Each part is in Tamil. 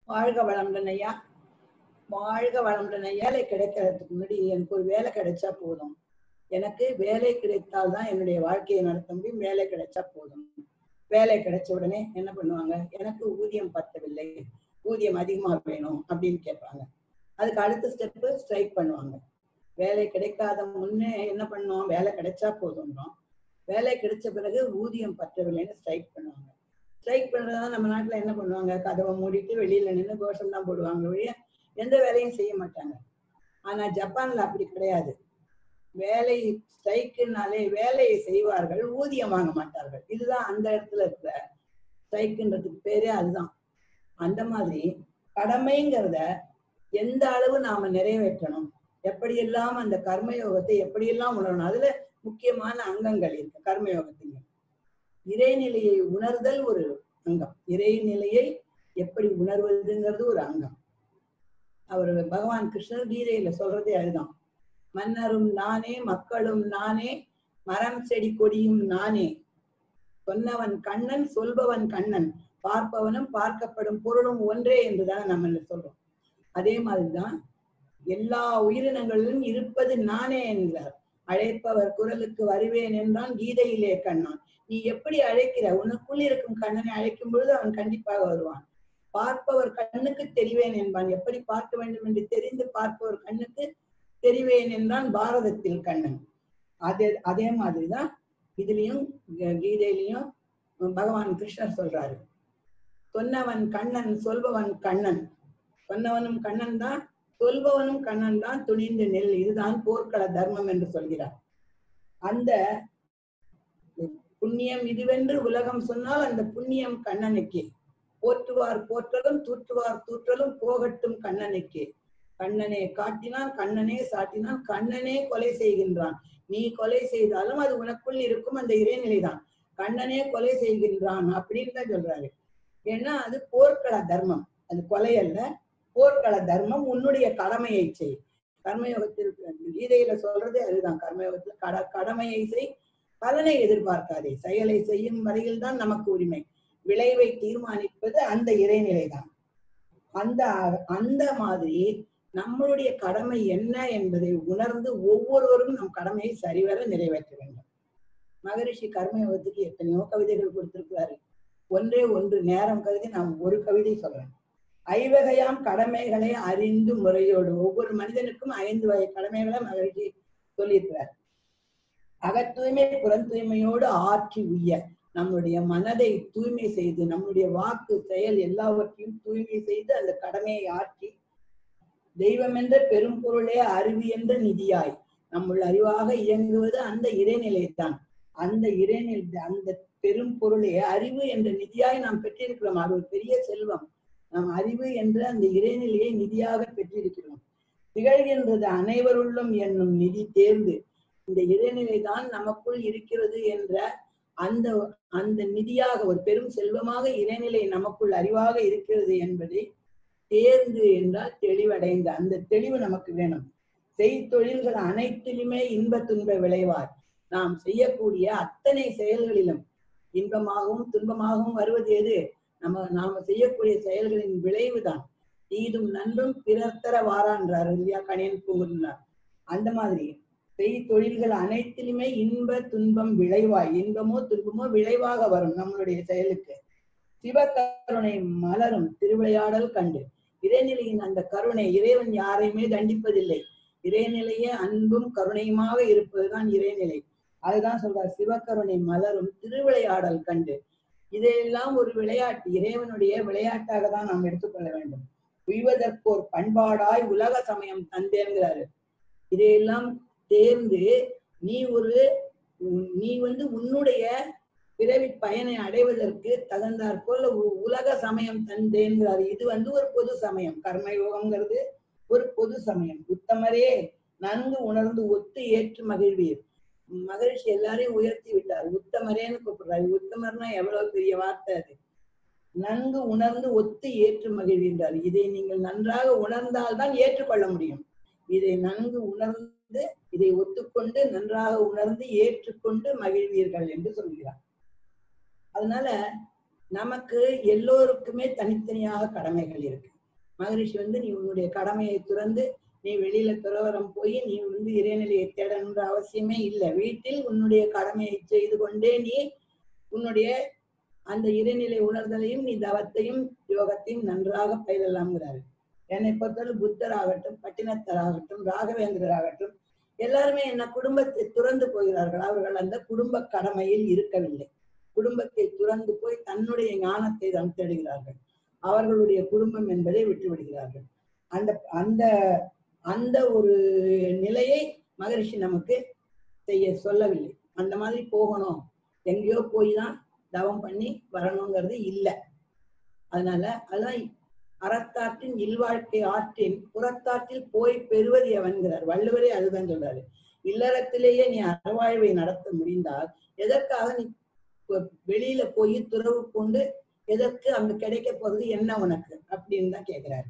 வாழ்க வளமுடன் ஐயா வாழ்க வளமுடன் ஐயா வேலை கிடைக்கிறதுக்கு முன்னாடி எனக்கு ஒரு வேலை கிடைச்சா போதும் எனக்கு வேலை கிடைத்தால் தான் என்னுடைய வாழ்க்கையை நடத்த முடியும் வேலை கிடைச்சா போதும் வேலை கிடைச்ச உடனே என்ன பண்ணுவாங்க எனக்கு ஊதியம் பத்தவில்லை ஊதியம் அதிகமா வேணும் அப்படின்னு கேட்பாங்க அதுக்கு அடுத்த ஸ்டெப்பு ஸ்ட்ரைக் பண்ணுவாங்க வேலை கிடைக்காத முன்னே என்ன பண்ணுவோம் வேலை கிடைச்சா போதும்ன்றோம் வேலை கிடைச்ச பிறகு ஊதியம் பற்றவில்லைன்னு ஸ்ட்ரைக் பண்ணுவாங்க ஸ்ட்ரைக் பண்றதா நம்ம நாட்டுல என்ன பண்ணுவாங்க கதவை மூடிட்டு வெளியில நின்று கோஷம் தான் போடுவாங்க ஒழிய எந்த வேலையும் செய்ய மாட்டாங்க ஆனா ஜப்பான்ல அப்படி கிடையாது வேலை ஸ்ட்ரைக்குனாலே வேலையை செய்வார்கள் ஊதியம் வாங்க மாட்டார்கள் இதுதான் அந்த இடத்துல இருக்கிற ஸ்ட்ரைக்குன்றதுக்கு பேரே அதுதான் அந்த மாதிரி கடமைங்கிறத எந்த அளவு நாம நிறைவேற்றணும் எப்படியெல்லாம் அந்த கர்மயோகத்தை எப்படியெல்லாம் உணரணும் அதுல முக்கியமான அங்கங்கள் இருக்கு கர்மயோகத்திங்க இறைநிலையை உணர்தல் ஒரு அங்கம் இறைநிலையை எப்படி உணர்வதுங்கிறது ஒரு அங்கம் அவர் பகவான் கிருஷ்ணர் கீதையில சொல்றதே அதுதான் மன்னரும் நானே மக்களும் நானே மரம் செடி கொடியும் நானே சொன்னவன் கண்ணன் சொல்பவன் கண்ணன் பார்ப்பவனும் பார்க்கப்படும் பொருளும் ஒன்றே என்றுதான் நம்ம சொல்றோம் அதே மாதிரிதான் எல்லா உயிரினங்களிலும் இருப்பது நானே என்கிறார் அழைப்பவர் குரலுக்கு வருவேன் என்றான் கீதையிலே கண்ணான் நீ எப்படி அழைக்கிற உனக்குள் இருக்கும் கண்ணனை அழைக்கும் பொழுது அவன் கண்டிப்பாக வருவான் பார்ப்பவர் கண்ணுக்கு தெரிவேன் என்பான் எப்படி பார்க்க வேண்டும் என்று தெரிந்து பார்ப்பவர் கண்ணுக்கு தெரிவேன் என்றான் பாரதத்தில் கண்ணன் அதே அதே மாதிரிதான் இதுலயும் கீதையிலையும் பகவான் கிருஷ்ணர் சொல்றாரு சொன்னவன் கண்ணன் சொல்பவன் கண்ணன் சொன்னவனும் கண்ணன் தான் சொல்பவனும் கண்ணன் தான் துணிந்து நெல் இதுதான் போர்க்கள தர்மம் என்று சொல்கிறார் அந்த புண்ணியம் இதுவென்று உலகம் சொன்னால் அந்த புண்ணியம் கண்ணனுக்கே போற்றுவார் போற்றலும் தூற்றுவார் தூற்றலும் போகட்டும் கண்ணனுக்கே கண்ணனே காட்டினான் கண்ணனே சாட்டினான் கண்ணனே கொலை செய்கின்றான் நீ கொலை செய்தாலும் அது உனக்குள் இருக்கும் அந்த இறைநிலைதான் கண்ணனே கொலை செய்கின்றான் அப்படின்னு தான் சொல்றாரு ஏன்னா அது போர்க்கள தர்மம் அது கொலை அல்ல போர்க்கள தர்மம் உன்னுடைய கடமையை செய் கர்மயோகத்தில் கீதையில சொல்றதே அதுதான் கர்மயோகத்துல கட கடமையை செய் பலனை எதிர்பார்க்காதே செயலை செய்யும் வரையில் தான் நமக்கு உரிமை விளைவை தீர்மானிப்பது அந்த இறைநிலை தான் அந்த அந்த மாதிரி நம்மளுடைய கடமை என்ன என்பதை உணர்ந்து ஒவ்வொருவரும் நம் கடமையை சரிவர நிறைவேற்ற வேண்டும் மகரிஷி கர்மயோகத்துக்கு எத்தனையோ கவிதைகள் கொடுத்திருக்கிறாரு ஒன்றே ஒன்று நேரம் கருதி நான் ஒரு கவிதை சொல்றேன் ஐவகையாம் கடமைகளை அறிந்து முறையோடு ஒவ்வொரு மனிதனுக்கும் ஐந்து வகை கடமைகளை மகிழ்ச்சி சொல்லியிருக்கிறார் அகத்தூய்மை புறந்தூய்மையோடு ஆற்றி உய்ய நம்முடைய மனதை தூய்மை செய்து நம்முடைய வாக்கு செயல் எல்லாவற்றையும் தூய்மை செய்து அந்த கடமையை ஆற்றி தெய்வம் என்ற பெரும் பொருளே அறிவு என்ற நிதியாய் நம்முள் அறிவாக இயங்குவது அந்த இறைநிலை தான் அந்த இறைநிலை அந்த பெரும் பொருளே அறிவு என்ற நிதியாய் நாம் பெற்றிருக்கிறோம் அது ஒரு பெரிய செல்வம் நாம் அறிவு என்ற அந்த இறைநிலையை நிதியாக பெற்றிருக்கிறோம் திகழ்கின்றது அனைவருள்ளும் என்னும் நிதி தேர்ந்து இந்த இறைநிலை தான் நமக்குள் இருக்கிறது என்ற அந்த அந்த நிதியாக ஒரு பெரும் செல்வமாக இறைநிலை நமக்குள் அறிவாக இருக்கிறது என்பதை தேர்ந்து என்றால் தெளிவடைந்த அந்த தெளிவு நமக்கு வேணும் செய்தொழில்கள் அனைத்திலுமே இன்ப துன்ப விளைவார் நாம் செய்யக்கூடிய அத்தனை செயல்களிலும் இன்பமாகவும் துன்பமாகவும் வருவது எது நம்ம நாம செய்யக்கூடிய செயல்களின் விளைவுதான் தீதும் நன்றும் பிறர் தர வாரான்றார் இல்லையா கணியன் பூங்குன்றார் அந்த மாதிரி செய் தொழில்கள் அனைத்திலுமே இன்ப துன்பம் விளைவாய் இன்பமோ துன்பமோ விளைவாக வரும் நம்மளுடைய செயலுக்கு சிவகருணை மலரும் திருவிளையாடல் கண்டு இறைநிலையின் அந்த கருணை இறைவன் யாரையுமே தண்டிப்பதில்லை இறைநிலையே அன்பும் கருணையுமாக இருப்பதுதான் இறைநிலை அதுதான் சொல்றார் சிவகருணை மலரும் திருவிளையாடல் கண்டு இதையெல்லாம் ஒரு விளையாட்டு இறைவனுடைய விளையாட்டாக தான் நாம் எடுத்துக்கொள்ள வேண்டும் உய்வதற்கோர் பண்பாடாய் உலக சமயம் தந்தேங்கிறாரு இதையெல்லாம் தேர்ந்து நீ ஒரு நீ வந்து உன்னுடைய பிறவி பயனை அடைவதற்கு தகுந்தாற் போல உலக சமயம் தந்தேங்கிறாரு இது வந்து ஒரு பொது சமயம் கர்மயோகம்ங்கிறது ஒரு பொது சமயம் உத்தமரே நன்கு உணர்ந்து ஒத்து ஏற்று மகிழ்வீர் மகிழ்ச்சி எல்லாரையும் உயர்த்தி விட்டார் உத்தமரேன்னு கூப்பிடுறாரு உத்தமர்னா எவ்வளவு பெரிய வார்த்தை அது நன்கு உணர்ந்து ஒத்து ஏற்று மகிழ்கின்றார் இதை நீங்கள் நன்றாக உணர்ந்தால்தான் ஏற்றுக்கொள்ள முடியும் இதை நன்கு உணர்ந்து இதை ஒத்துக்கொண்டு நன்றாக உணர்ந்து ஏற்றுக்கொண்டு மகிழ்வீர்கள் என்று சொல்கிறார் அதனால நமக்கு எல்லோருக்குமே தனித்தனியாக கடமைகள் இருக்கு மகரிஷி வந்து நீ உன்னுடைய கடமையை துறந்து நீ வெளியில துறவரம் போய் நீ வந்து இறைநிலையை தேடணுன்ற அவசியமே இல்லை வீட்டில் உன்னுடைய கடமையை செய்து கொண்டே நீ உன்னுடைய அந்த இறைநிலை உணர்தலையும் நீ தவத்தையும் யோகத்தையும் நன்றாக பயிலலாம்ங்கிறாரு என்னை பொறுத்தவரை புத்தர் ஆகட்டும் பட்டினத்தர் ஆகட்டும் ராகவேந்திரர் ஆகட்டும் எல்லாருமே என்ன குடும்பத்தை துறந்து போகிறார்கள் அவர்கள் அந்த குடும்ப கடமையில் இருக்கவில்லை குடும்பத்தை துறந்து போய் தன்னுடைய ஞானத்தை தான் தேடுகிறார்கள் அவர்களுடைய குடும்பம் என்பதை விட்டு விடுகிறார்கள் அந்த அந்த அந்த ஒரு நிலையை மகரிஷி நமக்கு செய்ய சொல்லவில்லை அந்த மாதிரி போகணும் எங்கேயோ போய் தான் தவம் பண்ணி வரணுங்கிறது இல்லை அதனால அதான் அறத்தாற்றின் இல்வாழ்க்கை ஆற்றின் புறத்தாற்றில் போய் பெறுவது எவன்கிறார் வள்ளுவரே அதுதான் சொல்றாரு இல்லறத்திலேயே நீ அறவாழ்வை நடத்த முடிந்தால் எதற்காக நீ கொ- வெளியில போய் துறவு கொண்டு எதற்கு அங்க கிடைக்க போறது என்ன உனக்கு அப்படின்னு தான் கேக்குறாரு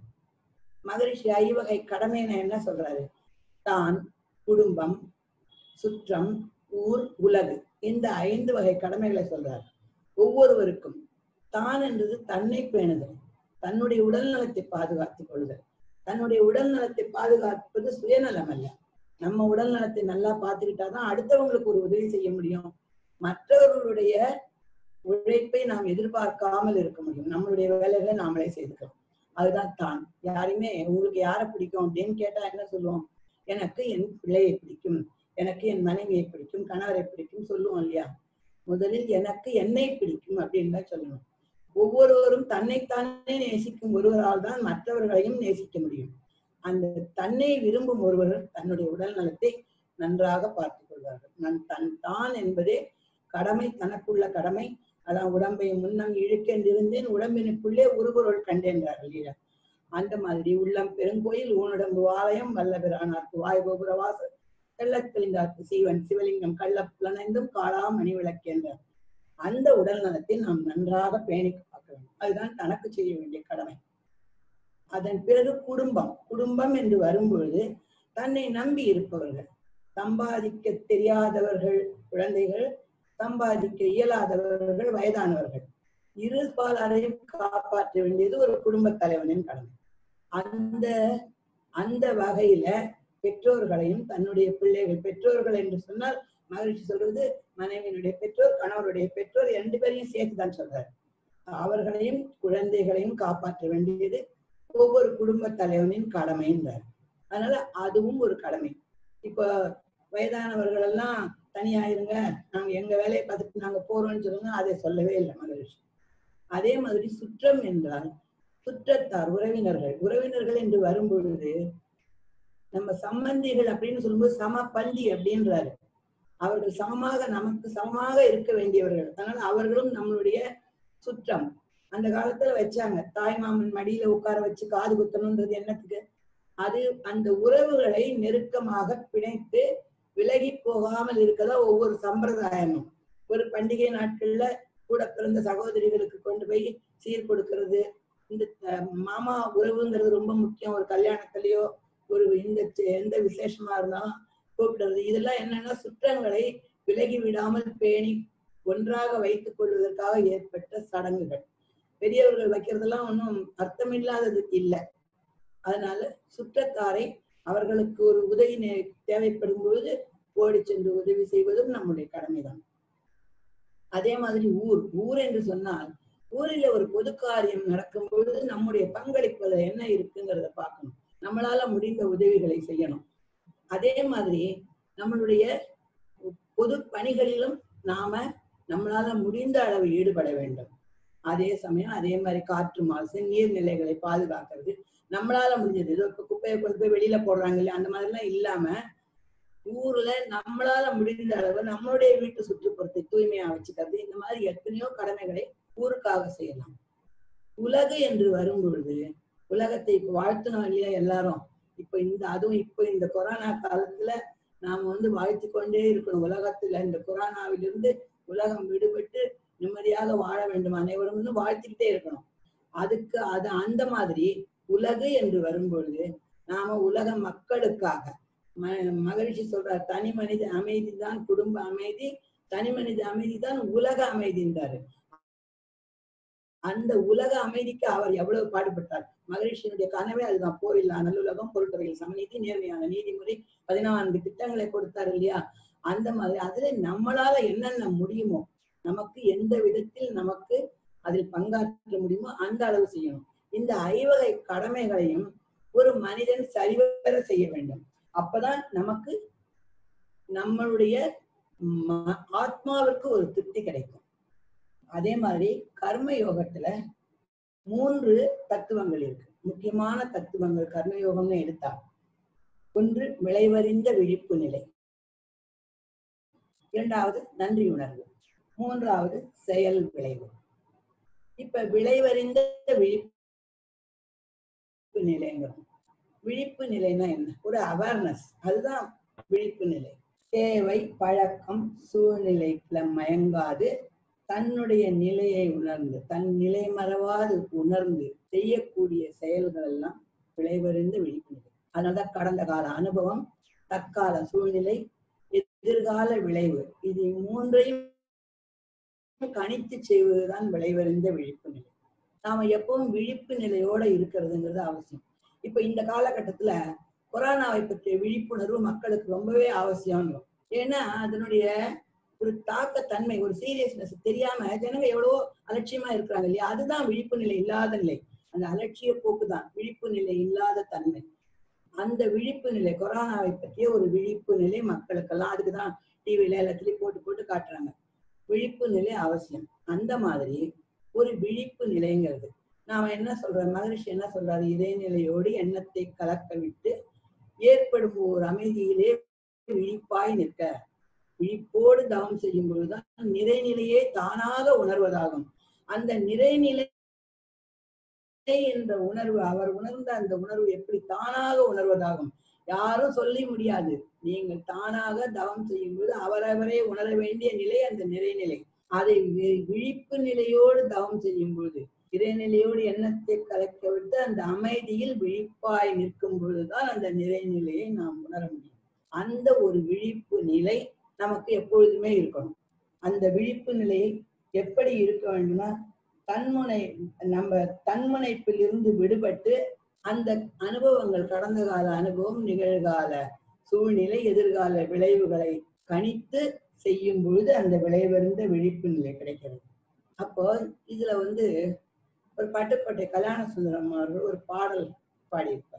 மகரிஷி ஐவகை கடமைன்னு என்ன சொல்றாரு தான் குடும்பம் சுற்றம் ஊர் உலகு இந்த ஐந்து வகை கடமைகளை சொல்றார் ஒவ்வொருவருக்கும் தான் என்றது தன்னை பேணுதல் தன்னுடைய உடல் நலத்தை பாதுகாத்துக் கொள்ளுதல் தன்னுடைய உடல் நலத்தை பாதுகாப்பது சுயநலம் அல்ல நம்ம உடல் நலத்தை நல்லா பார்த்துக்கிட்டாதான் அடுத்தவங்களுக்கு ஒரு உதவி செய்ய முடியும் மற்றவர்களுடைய உழைப்பை நாம் எதிர்பார்க்காமல் இருக்க முடியும் நம்மளுடைய வேலைகளை நாமளே செய்துக்கலாம் அதுதான் தான் யாருமே உங்களுக்கு யாரை பிடிக்கும் அப்படின்னு கேட்டா என்ன சொல்லுவோம் எனக்கு என் பிள்ளையை பிடிக்கும் எனக்கு என் மனைவியை பிடிக்கும் கணவரை பிடிக்கும் சொல்லுவோம் இல்லையா முதலில் எனக்கு என்னை பிடிக்கும் அப்படின்னு தான் சொல்லணும் ஒவ்வொருவரும் தன்னைத்தானே நேசிக்கும் ஒருவரால் தான் மற்றவர்களையும் நேசிக்க முடியும் அந்த தன்னை விரும்பும் ஒருவர் தன்னுடைய உடல் நலத்தை நன்றாக பார்த்துக் கொள்வார்கள் நான் தன் தான் என்பதே கடமை தனக்குள்ள கடமை அதான் உடம்பை முன்னம் இழுக்கென்றிருந்தேன் உடம்பினுக்குள்ளே உருபொருள் கண்டேன்றார்கள் இல்லையா அந்த மாதிரி உள்ளம் பெருங்கோயில் ஊனுடம்பு ஆலயம் வல்லபிரானார்க்கு வாய்கோபுர வாசல் தெள்ளத் தெளிந்தார்க்கு சீவன் சிவலிங்கம் கள்ளப்புலனைந்தும் காளா மணி விளக்கேன்றார் அந்த உடல் நலத்தை நாம் நன்றாக பேணி பார்க்க வேண்டும் அதுதான் தனக்கு செய்ய வேண்டிய கடமை அதன் பிறகு குடும்பம் குடும்பம் என்று வரும்பொழுது தன்னை நம்பி இருப்பவர்கள் சம்பாதிக்க தெரியாதவர்கள் குழந்தைகள் சம்பாதிக்க இயலாதவர்கள் வயதானவர்கள் இரு பாலாரையும் காப்பாற்ற வேண்டியது ஒரு குடும்ப தலைவனின் கடமை அந்த அந்த வகையில பெற்றோர்களையும் தன்னுடைய பிள்ளைகள் பெற்றோர்கள் என்று சொன்னால் மகிழ்ச்சி சொல்றது மனைவியினுடைய பெற்றோர் கணவருடைய பெற்றோர் இரண்டு பேரையும் சேர்த்துதான் சொல்றாரு அவர்களையும் குழந்தைகளையும் காப்பாற்ற வேண்டியது ஒவ்வொரு குடும்ப தலைவனின் கடமைன்றார் அதனால அதுவும் ஒரு கடமை இப்ப வயதானவர்கள் எல்லாம் தனியா இருங்க நாங்க எங்க வேலையை பார்த்துட்டு நாங்க போறோம்னு சொல்லுங்க அதை சொல்லவே இல்லை மகரிஷி அதே மாதிரி சுற்றம் என்றால் சுற்றத்தார் உறவினர்கள் உறவினர்கள் என்று வரும்பொழுது நம்ம சம்பந்திகள் அப்படின்னு சொல்லும்போது சம பந்தி அப்படின்றாரு அவர்கள் சமமாக நமக்கு சமமாக இருக்க வேண்டியவர்கள் அதனால அவர்களும் நம்மளுடைய சுற்றம் அந்த காலத்துல வச்சாங்க தாய் மாமன் மடியில உட்கார வச்சு காது குத்தணும்ன்றது என்னத்துக்கு அது அந்த உறவுகளை நெருக்கமாக பிணைத்து விலகி போகாமல் இருக்கதா ஒவ்வொரு சம்பிரதாயமும் ஒரு பண்டிகை நாட்கள்ல கூட பிறந்த சகோதரிகளுக்கு கொண்டு போய் சீர் கொடுக்கிறது இந்த அஹ், மாமா உறவுங்கிறது ரொம்ப முக்கியம் ஒரு கல்யாணத்திலயோ ஒரு இந்த செ- எந்த விசேஷமா இருந்தாலும் கூப்பிடுறது இதெல்லாம் என்னன்னா சுற்றங்களை விலகி விடாமல் பேணி ஒன்றாக வைத்துக் கொள்வதற்காக ஏற்பட்ட சடங்குகள் பெரியவர்கள் வைக்கிறதெல்லாம் ஒன்றும் அர்த்தமில்லாதது இல்லை அதனால சுற்றத்தாரை அவர்களுக்கு ஒரு உதவி நே- தேவைப்படும் பொழுது ஓடி சென்று உதவி செய்வதும் நம்முடைய கடமைதான் அதே மாதிரி ஊர் ஊர் என்று சொன்னால் ஊரில் ஒரு பொது காரியம் நடக்கும் பொழுது நம்முடைய பங்களிப்பு அதுல என்ன இருக்குங்கிறத பார்க்கணும் நம்மளால முடிந்த உதவிகளை செய்யணும் அதே மாதிரி நம்மளுடைய பொது பணிகளிலும் நாம நம்மளால முடிந்த அளவு ஈடுபட வேண்டும் அதே சமயம் அதே மாதிரி காற்று மாசு நீர்நிலைகளை பாதுகாக்கிறது நம்மளால முடிஞ்சது ஏதோ இப்ப குப்பையை கொண்டு போய் வெளியில போடுறாங்க இல்லையா அந்த மாதிரி எல்லாம் இல்லாம ஊர்ல நம்மளால முடிந்த அளவு நம்மளுடைய வீட்டு சுற்றுப்புறத்தை தூய்மையா வச்சுக்கிறது இந்த மாதிரி எத்தனையோ கடமைகளை ஊருக்காக செய்யலாம் உலகு என்று வரும் பொழுது உலகத்தை இப்ப வாழ்த்தணும் இல்லையா எல்லாரும் இப்ப இந்த அதுவும் இப்ப இந்த கொரோனா காலத்துல நாம வந்து வாழ்த்து கொண்டே இருக்கணும் உலகத்துல இந்த கொரோனாவிலிருந்து உலகம் விடுபட்டு நிம்மதியாக வாழ வேண்டும் அனைவரும் வாழ்த்திக்கிட்டே இருக்கணும் அதுக்கு அது அந்த மாதிரி உலகு என்று வரும்பொழுது நாம உலக மக்களுக்காக ம- மகிழ்ச்சி சொல்றார் தனி மனித அமைதி தான் குடும்ப அமைதி தனி மனித அமைதி தான் உலக அமைதின்றாரு அந்த உலக அமைதிக்கு அவர் எவ்வளவு பாடுபட்டார் மகரிஷியினுடைய கனவே அதுதான் போரில்லா நல்லுலகம் பொருட்துறையில் சமநீதி நேர்மையான நீதிமுறை பதினான்கு திட்டங்களை கொடுத்தார் இல்லையா அந்த மாதிரி அதுல நம்மளால என்னென்ன முடியுமோ நமக்கு எந்த விதத்தில் நமக்கு அதில் பங்காற்ற முடியுமோ அந்த அளவு செய்யணும் இந்த ஐவகை கடமைகளையும் ஒரு மனிதன் சரிவர செய்ய வேண்டும் அப்பதான் நமக்கு நம்மளுடைய ம- ஆத்மாவிற்கு ஒரு திருப்தி கிடைக்கும் அதே மாதிரி கர்ம யோகத்துல மூன்று தத்துவங்கள் இருக்கு முக்கியமான தத்துவங்கள் கர்ம யோகம்னு எடுத்தா ஒன்று விளைவறிந்த விழிப்பு நிலை இரண்டாவது நன்றி உணர்வு மூன்றாவது செயல் விளைவு இப்ப விளைவறிந்த விழிப்பு நிலைங்கிறோம் விழிப்பு நிலைன்னா என்ன ஒரு அவேர்னஸ் அதுதான் விழிப்பு நிலை தேவை பழக்கம் சூழ்நிலைக்குள்ள மயங்காது தன்னுடைய நிலையை உணர்ந்து தன் நிலை மறவாது உணர்ந்து செய்யக்கூடிய செயல்கள் எல்லாம் விளைவறிந்த விழிப்பு நிலை அதனாலதான் கடந்த கால அனுபவம் தற்கால சூழ்நிலை எதிர்கால விளைவு இது மூன்றையும் கணித்து செய்வதுதான் விளைவறிந்த விழிப்பு நிலை நாம எப்பவும் விழிப்பு நிலையோட இருக்கிறதுங்கிறது அவசியம் இப்ப இந்த காலகட்டத்துல கொரோனாவை பற்றிய விழிப்புணர்வு மக்களுக்கு ரொம்பவே அவசியம் ஏன்னா அதனுடைய ஒரு தாக்கத்தன்மை ஒரு சீரியஸ்னஸ் தெரியாம ஜனங்க எவ்வளவோ அலட்சியமா இருக்கிறாங்க இல்லையா அதுதான் விழிப்பு நிலை இல்லாத நிலை அந்த அலட்சிய போக்கு தான் விழிப்பு நிலை இல்லாத தன்மை அந்த விழிப்பு நிலை கொரோனாவை பற்றிய ஒரு விழிப்பு நிலை மக்களுக்கெல்லாம் அதுக்குதான் டிவில எல்லாத்துலயும் போட்டு போட்டு காட்டுறாங்க விழிப்பு நிலை அவசியம் அந்த மாதிரி ஒரு விழிப்பு நிலைங்கிறது நாம என்ன சொல்றோம் மகரிஷி என்ன சொல்றாரு இறைநிலையோடு எண்ணத்தை கலக்க விட்டு ஏற்படும் ஒரு அமைதியிலே விழிப்பாய் நிற்க விழிப்போடு தவம் செய்யும் பொழுதுதான் நிறைநிலையே தானாக உணர்வதாகும் அந்த நிறைநிலை என்ற உணர்வு அவர் உணர்ந்த அந்த உணர்வு எப்படி தானாக உணர்வதாகும் யாரும் சொல்லி முடியாது நீங்கள் தானாக தவம் செய்யும் போது அவரவரே உணர வேண்டிய நிலை அந்த நிறைநிலை அதை வி- விழிப்பு நிலையோடு தவம் செய்யும் பொழுது இறைநிலையோடு எண்ணத்தை கலக்க விட்டு அந்த அமைதியில் விழிப்பாய் நிற்கும் பொழுதுதான் அந்த நிறைநிலையை நாம் உணர முடியும் அந்த ஒரு விழிப்பு நிலை நமக்கு எப்பொழுதுமே இருக்கணும் அந்த விழிப்பு நிலை எப்படி இருக்க வேண்டும்னா தன்முனை நம்ம தன்முனைப்பில் இருந்து விடுபட்டு அந்த அனுபவங்கள் கடந்த கால அனுபவம் நிகழ்கால சூழ்நிலை எதிர்கால விளைவுகளை கணித்து செய்யும் பொழுது அந்த விளைவறிந்த விழிப்பு நிலை கிடைக்கிறது அப்போ இதுல வந்து ஒரு பட்டுக்கோட்டை கல்யாண சுந்தரம் அவர்கள் ஒரு பாடல் பாடியிருப்பார்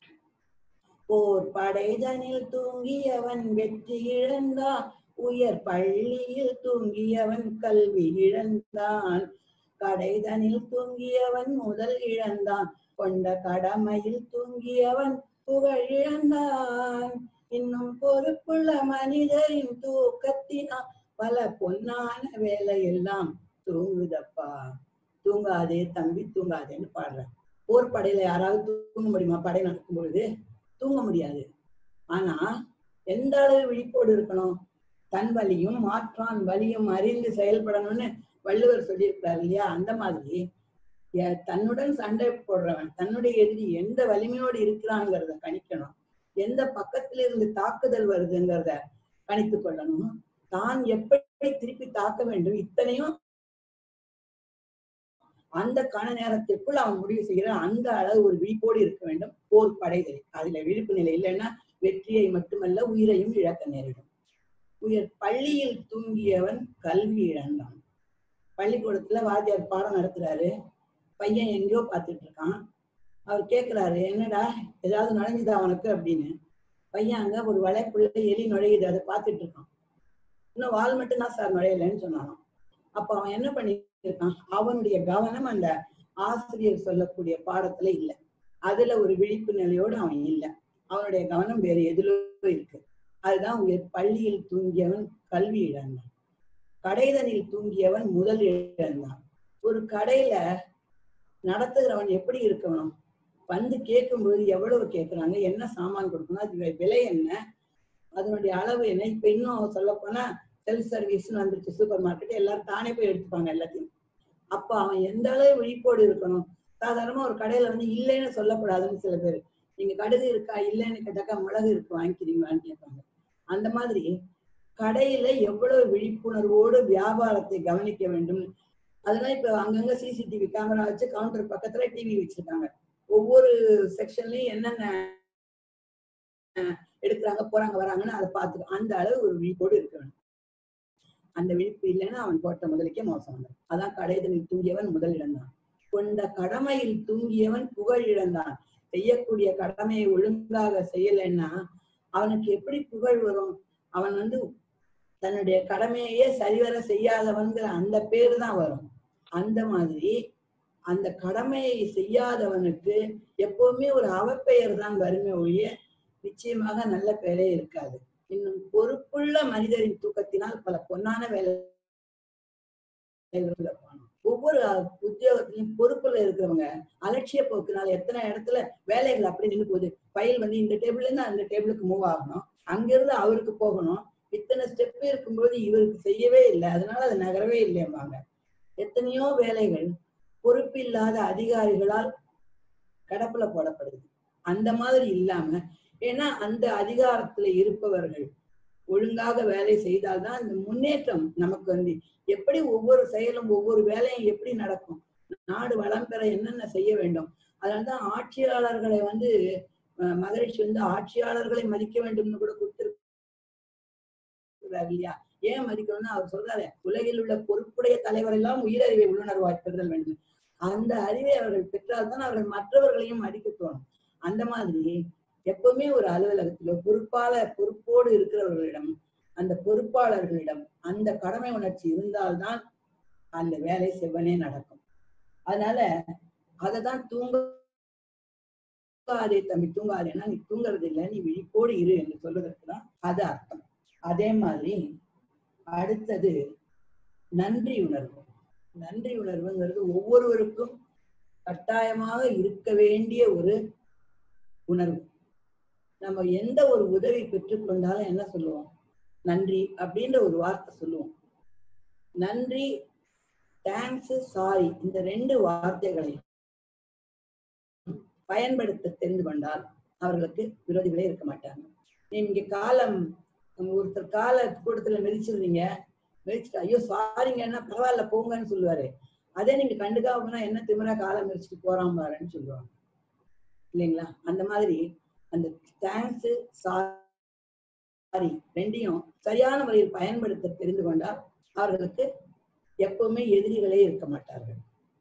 போர் படைதனில் தூங்கியவன் வெற்றி இழந்தான் உயர் பள்ளியில் தூங்கியவன் கல்வி இழந்தான் கடைதனில் தூங்கியவன் முதல் இழந்தான் கொண்ட கடமையில் தூங்கியவன் புகழ் இழந்தான் இன்னும் பொறுப்புள்ள மனிதரின் தூக்கத்தினால் பல பொன்னான வேலையெல்லாம் தூங்குதப்பா தூங்காதே தம்பி தூங்காதேன்னு பாடுறேன் போர் படையில யாராவது தூங்க முடியுமா படை நடக்கும் பொழுது தூங்க முடியாது ஆனா எந்த அளவு விழிப்போடு இருக்கணும் தன் வலியும் மாற்றான் வலியும் அறிந்து செயல்படணும்னு வள்ளுவர் சொல்லியிருக்கிறார் இல்லையா அந்த மாதிரி எ- தன்னுடன் சண்டை போடுறவன் தன்னுடைய எதிரி எந்த வலிமையோடு இருக்கிறாங்கிறத கணிக்கணும் எந்த பக்கத்துல இருந்து தாக்குதல் வருதுங்கிறத கணித்து கொள்ளணும் தான் எப்படி திருப்பி தாக்க வேண்டும் இத்தனையும் அந்த கண நேரத்திற்குள் அவன் முடிவு செய்கிற அந்த அளவு ஒரு விழிப்போடு இருக்க வேண்டும் போர் படைகள் அதுல விழிப்பு நிலை இல்லைன்னா வெற்றியை மட்டுமல்ல உயிரையும் இழக்க நேரிடும் உயர் பள்ளியில் தூங்கியவன் கல்வி இழந்தான் பள்ளிக்கூடத்துல வாத்தியார் பாடம் நடத்துறாரு பையன் எங்கேயோ பார்த்துட்டு இருக்கான் அவர் கேக்குறாரு என்னடா ஏதாவது நுழைஞ்சுதா அவனுக்கு அப்படின்னு பையன் அங்க ஒரு வலைக்குள்ள எலி நுழையுது அதை பார்த்துட்டு இருக்கான் இன்னும் வால் மட்டும்தான் சார் நுழையலன்னு சொன்னானாம் அப்ப அவன் என்ன பண்ணிருக்கான் அவனுடைய கவனம் அந்த ஆசிரியர் சொல்லக்கூடிய பாடத்துல இல்ல அதுல ஒரு விழிப்பு நிலையோடு அவன் இல்ல அவனுடைய கவனம் வேற எதுலோ இருக்கு அதுதான் உயர் பள்ளியில் தூங்கியவன் கல்வி இழந்தான் கடைதனில் தூங்கியவன் முதல் இழந்தான் ஒரு கடையில நடத்துகிறவன் எப்படி இருக்கணும் வந்து கேட்கும்போது எவ்வளவு கேட்கறாங்க என்ன சாமான் கொடுக்கணும் அது வி- விலை என்ன அதனுடைய அளவு என்ன இப்ப இன்னும் சொல்ல போனா செல்ஃப் சர்வீஸ்னு வந்துருச்சு சூப்பர் மார்க்கெட் எல்லாரும் தானே போய் எடுத்துப்பாங்க எல்லாத்தையும் அப்ப அவன் எந்த அளவு விழிப்போடு இருக்கணும் சாதாரணமா ஒரு கடையில வந்து இல்லைன்னு சொல்லக்கூடாதுன்னு சில பேர் நீங்க கடுகு இருக்கா இல்லைன்னு கேட்டாக்கா மிளகு இருக்கு வாங்கிக்கிறீங்களான்னு கேட்பாங்க அந்த மாதிரி கடையில எவ்வளவு விழிப்புணர்வோடு வியாபாரத்தை கவனிக்க வேண்டும் அதனால இப்ப அங்கங்க சிசிடிவி கேமரா வச்சு கவுண்டர் பக்கத்துல டிவி வச்சிருக்காங்க ஒவ்வொரு செக்ஷன்லயும் என்னென்ன அஹ், எடுக்கிறாங்க போறாங்க வராங்கன்னு அதை பார்த்து அந்த அளவு ஒரு விழிப்போடு இருக்க வேண்டும் அந்த விழிப்பு இல்லைன்னா அவன் போட்ட முதலுக்கே மோசம் வந்தான் அதான் கடைதலில் தூங்கியவன் முதலிடம் தான் கொண்ட கடமையில் தூங்கியவன் புகழ் இழந்தான் செய்யக்கூடிய கடமையை ஒழுங்காக செய்யலைன்னா அவனுக்கு எப்படி புகழ் வரும் அவன் வந்து தன்னுடைய கடமையையே சரிவர செய்யாதவன்கிற அந்த பேரு தான் வரும் அந்த மாதிரி அந்த கடமையை செய்யாதவனுக்கு எப்பவுமே ஒரு அவப்பெயர் தான் வருமே ஒழிய நிச்சயமாக நல்ல பெயரே இருக்காது இன்னும் பொறுப்புள்ள மனிதரின் தூக்கத்தினால் பல பொன்னான வேலை ஒவ்வொரு உத்தியோகத்திலையும் பொறுப்புல இருக்கிறவங்க அலட்சிய போக்குனால எத்தனை இடத்துல வேலைகள் அப்படி நின்று போகுது ஃபைல் வந்து இந்த டேபிள்ல இருந்து அந்த டேபிளுக்கு மூவ் ஆகணும் அங்கிருந்து அவருக்கு போகணும் இத்தனை ஸ்டெப் இருக்கும்போது இவருக்கு செய்யவே இல்லை அதனால அது நகரவே இல்லைம்பாங்க எத்தனையோ வேலைகள் பொறுப்பில்லாத அதிகாரிகளால் கடப்புல போடப்படுது அந்த மாதிரி இல்லாம ஏன்னா அந்த அதிகாரத்துல இருப்பவர்கள் ஒழுங்காக வேலை செய்தால்தான் இந்த முன்னேற்றம் நமக்கு வந்து எப்படி ஒவ்வொரு செயலும் ஒவ்வொரு வேலையும் எப்படி நடக்கும் நாடு வளம் பெற என்னென்ன செய்ய வேண்டும் அதனால்தான் ஆட்சியாளர்களை வந்து அஹ், மகரிஷி வந்து ஆட்சியாளர்களை மதிக்க வேண்டும்னு கூட கொடுத்திருக்கிறார் இல்லையா ஏன் மதிக்கணும்னு அவர் சொல்றாரு உலகில் உள்ள பொறுப்புடைய தலைவர் எல்லாம் உயிரறிவை உள்ளுணர்வாய் பெறுதல் வேண்டும் அந்த அறிவை அவர்கள் பெற்றால்தான் அவர்கள் மற்றவர்களையும் மதிக்க தோணும் அந்த மாதிரி எப்பவுமே ஒரு அலுவலகத்திலோ பொறுப்பாளர் பொறுப்போடு இருக்கிறவர்களிடம் அந்த பொறுப்பாளர்களிடம் அந்த கடமை உணர்ச்சி இருந்தால்தான் அந்த வேலை செவ்வனே நடக்கும் அதனால அததான் தூங்காதே தம்பி தூங்காதேன்னா நீ தூங்குறது இல்லை நீ விழிப்போடு இரு என்று சொல்வதற்கு தான் அது அர்த்தம் அதே மாதிரி அடுத்தது நன்றி உணர்வு நன்றி உணர்வுங்கிறது ஒவ்வொருவருக்கும் கட்டாயமாக இருக்க வேண்டிய ஒரு உணர்வு நம்ம எந்த ஒரு உதவி பெற்றுக்கொண்டாலும் என்ன சொல்லுவோம் நன்றி அப்படின்ற ஒரு வார்த்தை சொல்லுவோம் நன்றி தேங்க்ஸ் சாரி இந்த ரெண்டு வார்த்தைகளை பயன்படுத்த தெரிந்து கொண்டால் அவர்களுக்கு விரோதிகளே இருக்க மாட்டாங்க நீங்க காலம் ஒருத்தர் கால கூட்டத்துல மிதிச்சிருந்தீங்க மிதிச்சுட்டு ஐயோ சாரிங்கன்னா பரவாயில்ல போங்கன்னு சொல்லுவாரு அதே நீங்க கண்டுக்காம போனா என்ன திமிரா காலம் மிதிச்சுட்டு போறான் பாருன்னு சொல்லுவாங்க இல்லைங்களா அந்த மாதிரி அந்த தேங்க்ஸ் சாரி ரெண்டையும் சரியான முறையில் பயன்படுத்த தெரிந்து கொண்டால் அவர்களுக்கு எப்பவுமே எதிரிகளே இருக்க மாட்டார்கள்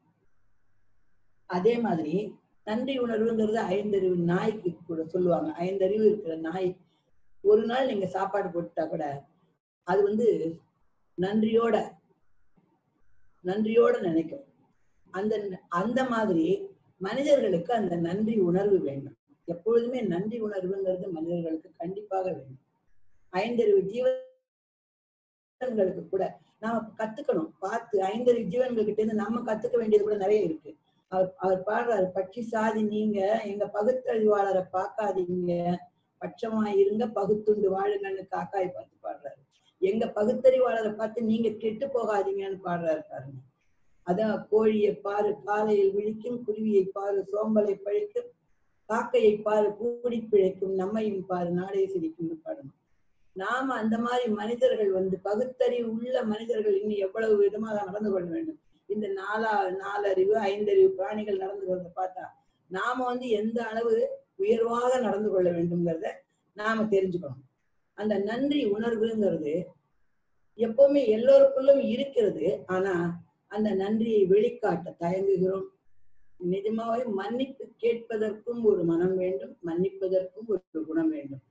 அதே மாதிரி நன்றி உணர்வுங்கிறது ஐந்தறிவு நாய்க்கு கூட சொல்லுவாங்க ஐந்தறிவு இருக்கிற நாய் ஒரு நாள் நீங்க சாப்பாடு போட்டுட்டா கூட அது வந்து நன்றியோட நன்றியோட நினைக்கும் அந்த அந்த மாதிரி மனிதர்களுக்கு அந்த நன்றி உணர்வு வேண்டும் எப்பொழுதுமே நன்றி உணர்வுங்கிறது மனிதர்களுக்கு கண்டிப்பாக வேண்டும் ஐந்தறிவு ஜீவன்களுக்கு கூட நாம கத்துக்கணும் பார்த்து ஐந்தறிவு ஜீவன்கள் கிட்ட இருந்து நம்ம கத்துக்க வேண்டியது கூட நிறைய இருக்கு அவர் அவர் பாடுறாரு பட்சி சாதி நீங்க எங்க பகுத்தறிவாளரை பார்க்காதீங்க பட்சமா இருங்க பகுத்துண்டு வாழுங்கன்னு காக்காய் பார்த்து பாடுறாரு எங்க பகுத்தறிவாளரை பார்த்து நீங்க கெட்டு போகாதீங்கன்னு பாடுறாரு பாருங்க அதான் கோழியை பாரு காலையில் விழிக்கும் குருவியை பாரு சோம்பலை பழிக்கும் காக்கையை பாரு கூடி பிழைக்கும் நம்மையும் பாரு நாடே சிரிக்கும்னு பாடணும் நாம அந்த மாதிரி மனிதர்கள் வந்து பகுத்தறிவு உள்ள மனிதர்கள் இன்னும் எவ்வளவு விதமாக நடந்து கொள்ள வேண்டும் இந்த நாலா நாலறிவு ஐந்தறிவு பிராணிகள் நடந்து கொள்றத பார்த்தா நாம வந்து எந்த அளவு உயர்வாக நடந்து கொள்ள வேண்டும்ங்கிறத நாம தெரிஞ்சுக்கணும் அந்த நன்றி உணர்வுங்கிறது எப்பவுமே எல்லோருக்குள்ளும் இருக்கிறது ஆனா அந்த நன்றியை வெளிக்காட்ட தயங்குகிறோம் நிஜமாவே மன்னிப்பு கேட்பதற்கும் ஒரு மனம் வேண்டும் மன்னிப்பதற்கும் ஒரு குணம் வேண்டும்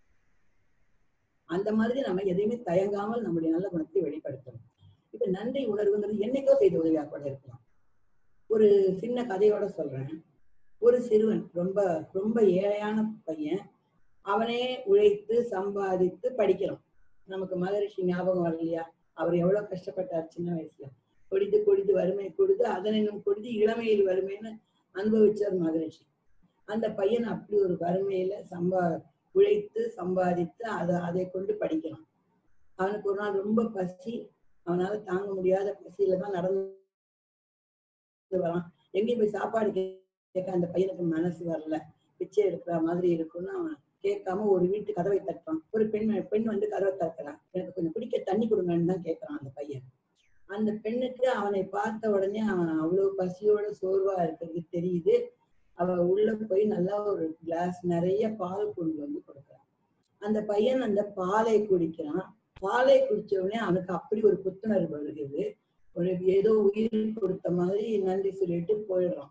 அந்த மாதிரி நம்ம எதையுமே தயங்காமல் நம்முடைய நல்ல குணத்தை வெளிப்படுத்தணும் இப்ப நன்றி உணர்வுங்கிறது என்னைக்கோ செய்த உதவியாக கூட இருக்கலாம் ஒரு சின்ன கதையோட சொல்றேன் ஒரு சிறுவன் ரொம்ப ரொம்ப ஏழையான பையன் அவனே உழைத்து சம்பாதித்து படிக்கிறான் நமக்கு மகரிஷி ஞாபகம் வரலையா அவர் எவ்வளவு கஷ்டப்பட்டார் சின்ன வயசுல கொடிது கொடிது வறுமை கொடுத்து அதனும் கொடிது இளமையில் வறுமைன்னு அனுபவிச்சார் மகரிஷி அந்த பையன் அப்படி ஒரு வறுமையில சம்பா உழைத்து சம்பாதித்து அதை அதை கொண்டு படிக்கிறான் அவனுக்கு ஒரு நாள் ரொம்ப பசி அவனால தாங்க முடியாத பசியில தான் நடந்து வரான் எங்கேயும் போய் சாப்பாடு கேட்க அந்த பையனுக்கு மனசு வரல பிச்சை எடுக்கிற மாதிரி இருக்கும்னு அவன் கேட்காம ஒரு வீட்டு கதவை தட்டுறான் ஒரு பெண் பெண் வந்து கதவை திறக்கிறான் எனக்கு கொஞ்சம் குடிக்க தண்ணி கொடுங்கன்னு தான் கேட்கறான் அந்த பையன் அந்த பெண்ணுக்கு அவனை பார்த்த உடனே அவன் அவ்வளவு பசியோட சோர்வா இருக்கிறது தெரியுது அவ உள்ள போய் நல்லா ஒரு கிளாஸ் நிறைய பால் கொண்டு வந்து கொடுக்குறான் அந்த பையன் அந்த பாலை குடிக்கிறான் பாலை குடிச்ச உடனே அவனுக்கு அப்படி ஒரு புத்துணர்வு வருகிறது ஒரு ஏதோ உயிர் கொடுத்த மாதிரி நன்றி சொல்லிட்டு போயிடுறான்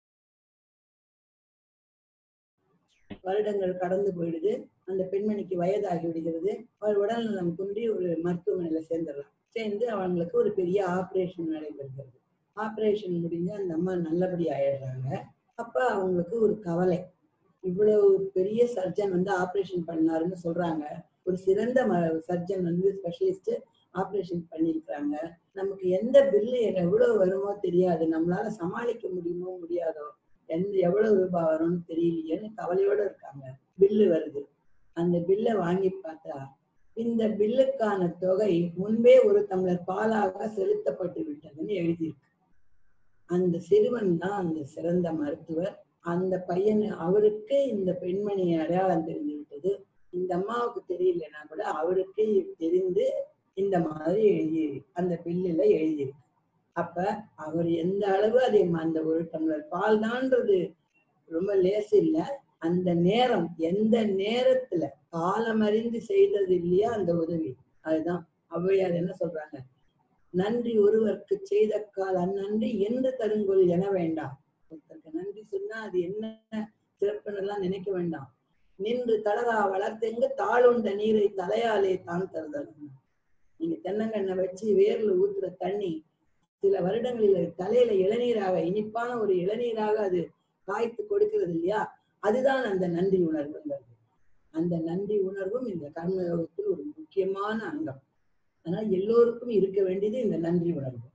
வருடங்கள் கடந்து போயிடுது அந்த பெண்மணிக்கு வயதாகி விடுகிறது அவர் உடல்நலம் குன்றி ஒரு மருத்துவமனையில சேர்ந்துடலாம் சேர்ந்து அவங்களுக்கு ஒரு பெரிய ஆபரேஷன் நடைபெறுகிறது ஆபரேஷன் முடிஞ்சு அந்த அம்மா நல்லபடி ஆயிடுறாங்க அப்ப அவங்களுக்கு ஒரு கவலை இவ்வளவு பெரிய சர்ஜன் வந்து ஆபரேஷன் பண்ணாருன்னு சொல்றாங்க ஒரு சிறந்த சர்ஜன் வந்து ஸ்பெஷலிஸ்ட் ஆபரேஷன் பண்ணியிருக்கிறாங்க நமக்கு எந்த பில்லு எவ்வளவு வருமோ தெரியாது நம்மளால சமாளிக்க முடியுமோ முடியாதோ எந்த எவ்வளவு ரூபாய் வரும்னு தெரியலையேன்னு கவலையோட இருக்காங்க பில்லு வருது அந்த பில்லை வாங்கி பார்த்தா இந்த பில்லுக்கான தொகை முன்பே ஒரு டம்ளர் பாலாக செலுத்தப்பட்டு விட்டதுன்னு எழுதியிருக்கு அந்த சிறுவன் தான் அந்த சிறந்த மருத்துவர் அந்த பையன் அவருக்கு இந்த பெண்மணி அடையாளம் தெரிஞ்சு விட்டது இந்த அம்மாவுக்கு தெரியலன்னா கூட அவருக்கு தெரிந்து இந்த மாதிரி எழுதி அந்த பில்லுல எழுதியிருக்கு அப்ப அவர் எந்த அளவு அதை அந்த ஒரு டம்ளர் பால் தான்றது ரொம்ப லேசு இல்ல அந்த நேரம் எந்த நேரத்துல காலம் அறிந்து செய்தது இல்லையா அந்த உதவி அதுதான் ஔவையார் என்ன சொல்றாங்க நன்றி ஒருவருக்கு செய்த கால் அந்நன்றி என்று தருங்கொள் என வேண்டாம் ஒருத்தருக்கு நன்றி சொன்னா அது என்ன சிறப்புன்னு எல்லாம் நினைக்க வேண்டாம் நின்று தளரா வளர்த்தெங்கு தாளுண்ட நீரை தலையாலே தான் தருதல் நீங்க தென்னங்கண்ணை வச்சு வேர்ல ஊத்துற தண்ணி சில வருடங்களில் தலையில இளநீராக இனிப்பான ஒரு இளநீராக அது காய்த்து கொடுக்கிறது இல்லையா அதுதான் அந்த நன்றி உணர்வுங்கிறது அந்த நன்றி உணர்வும் இந்த கர்மயோகத்தில் ஒரு முக்கியமான அங்கம் அதனால எல்லோருக்கும் இருக்க வேண்டியது இந்த நன்றி உணர்வு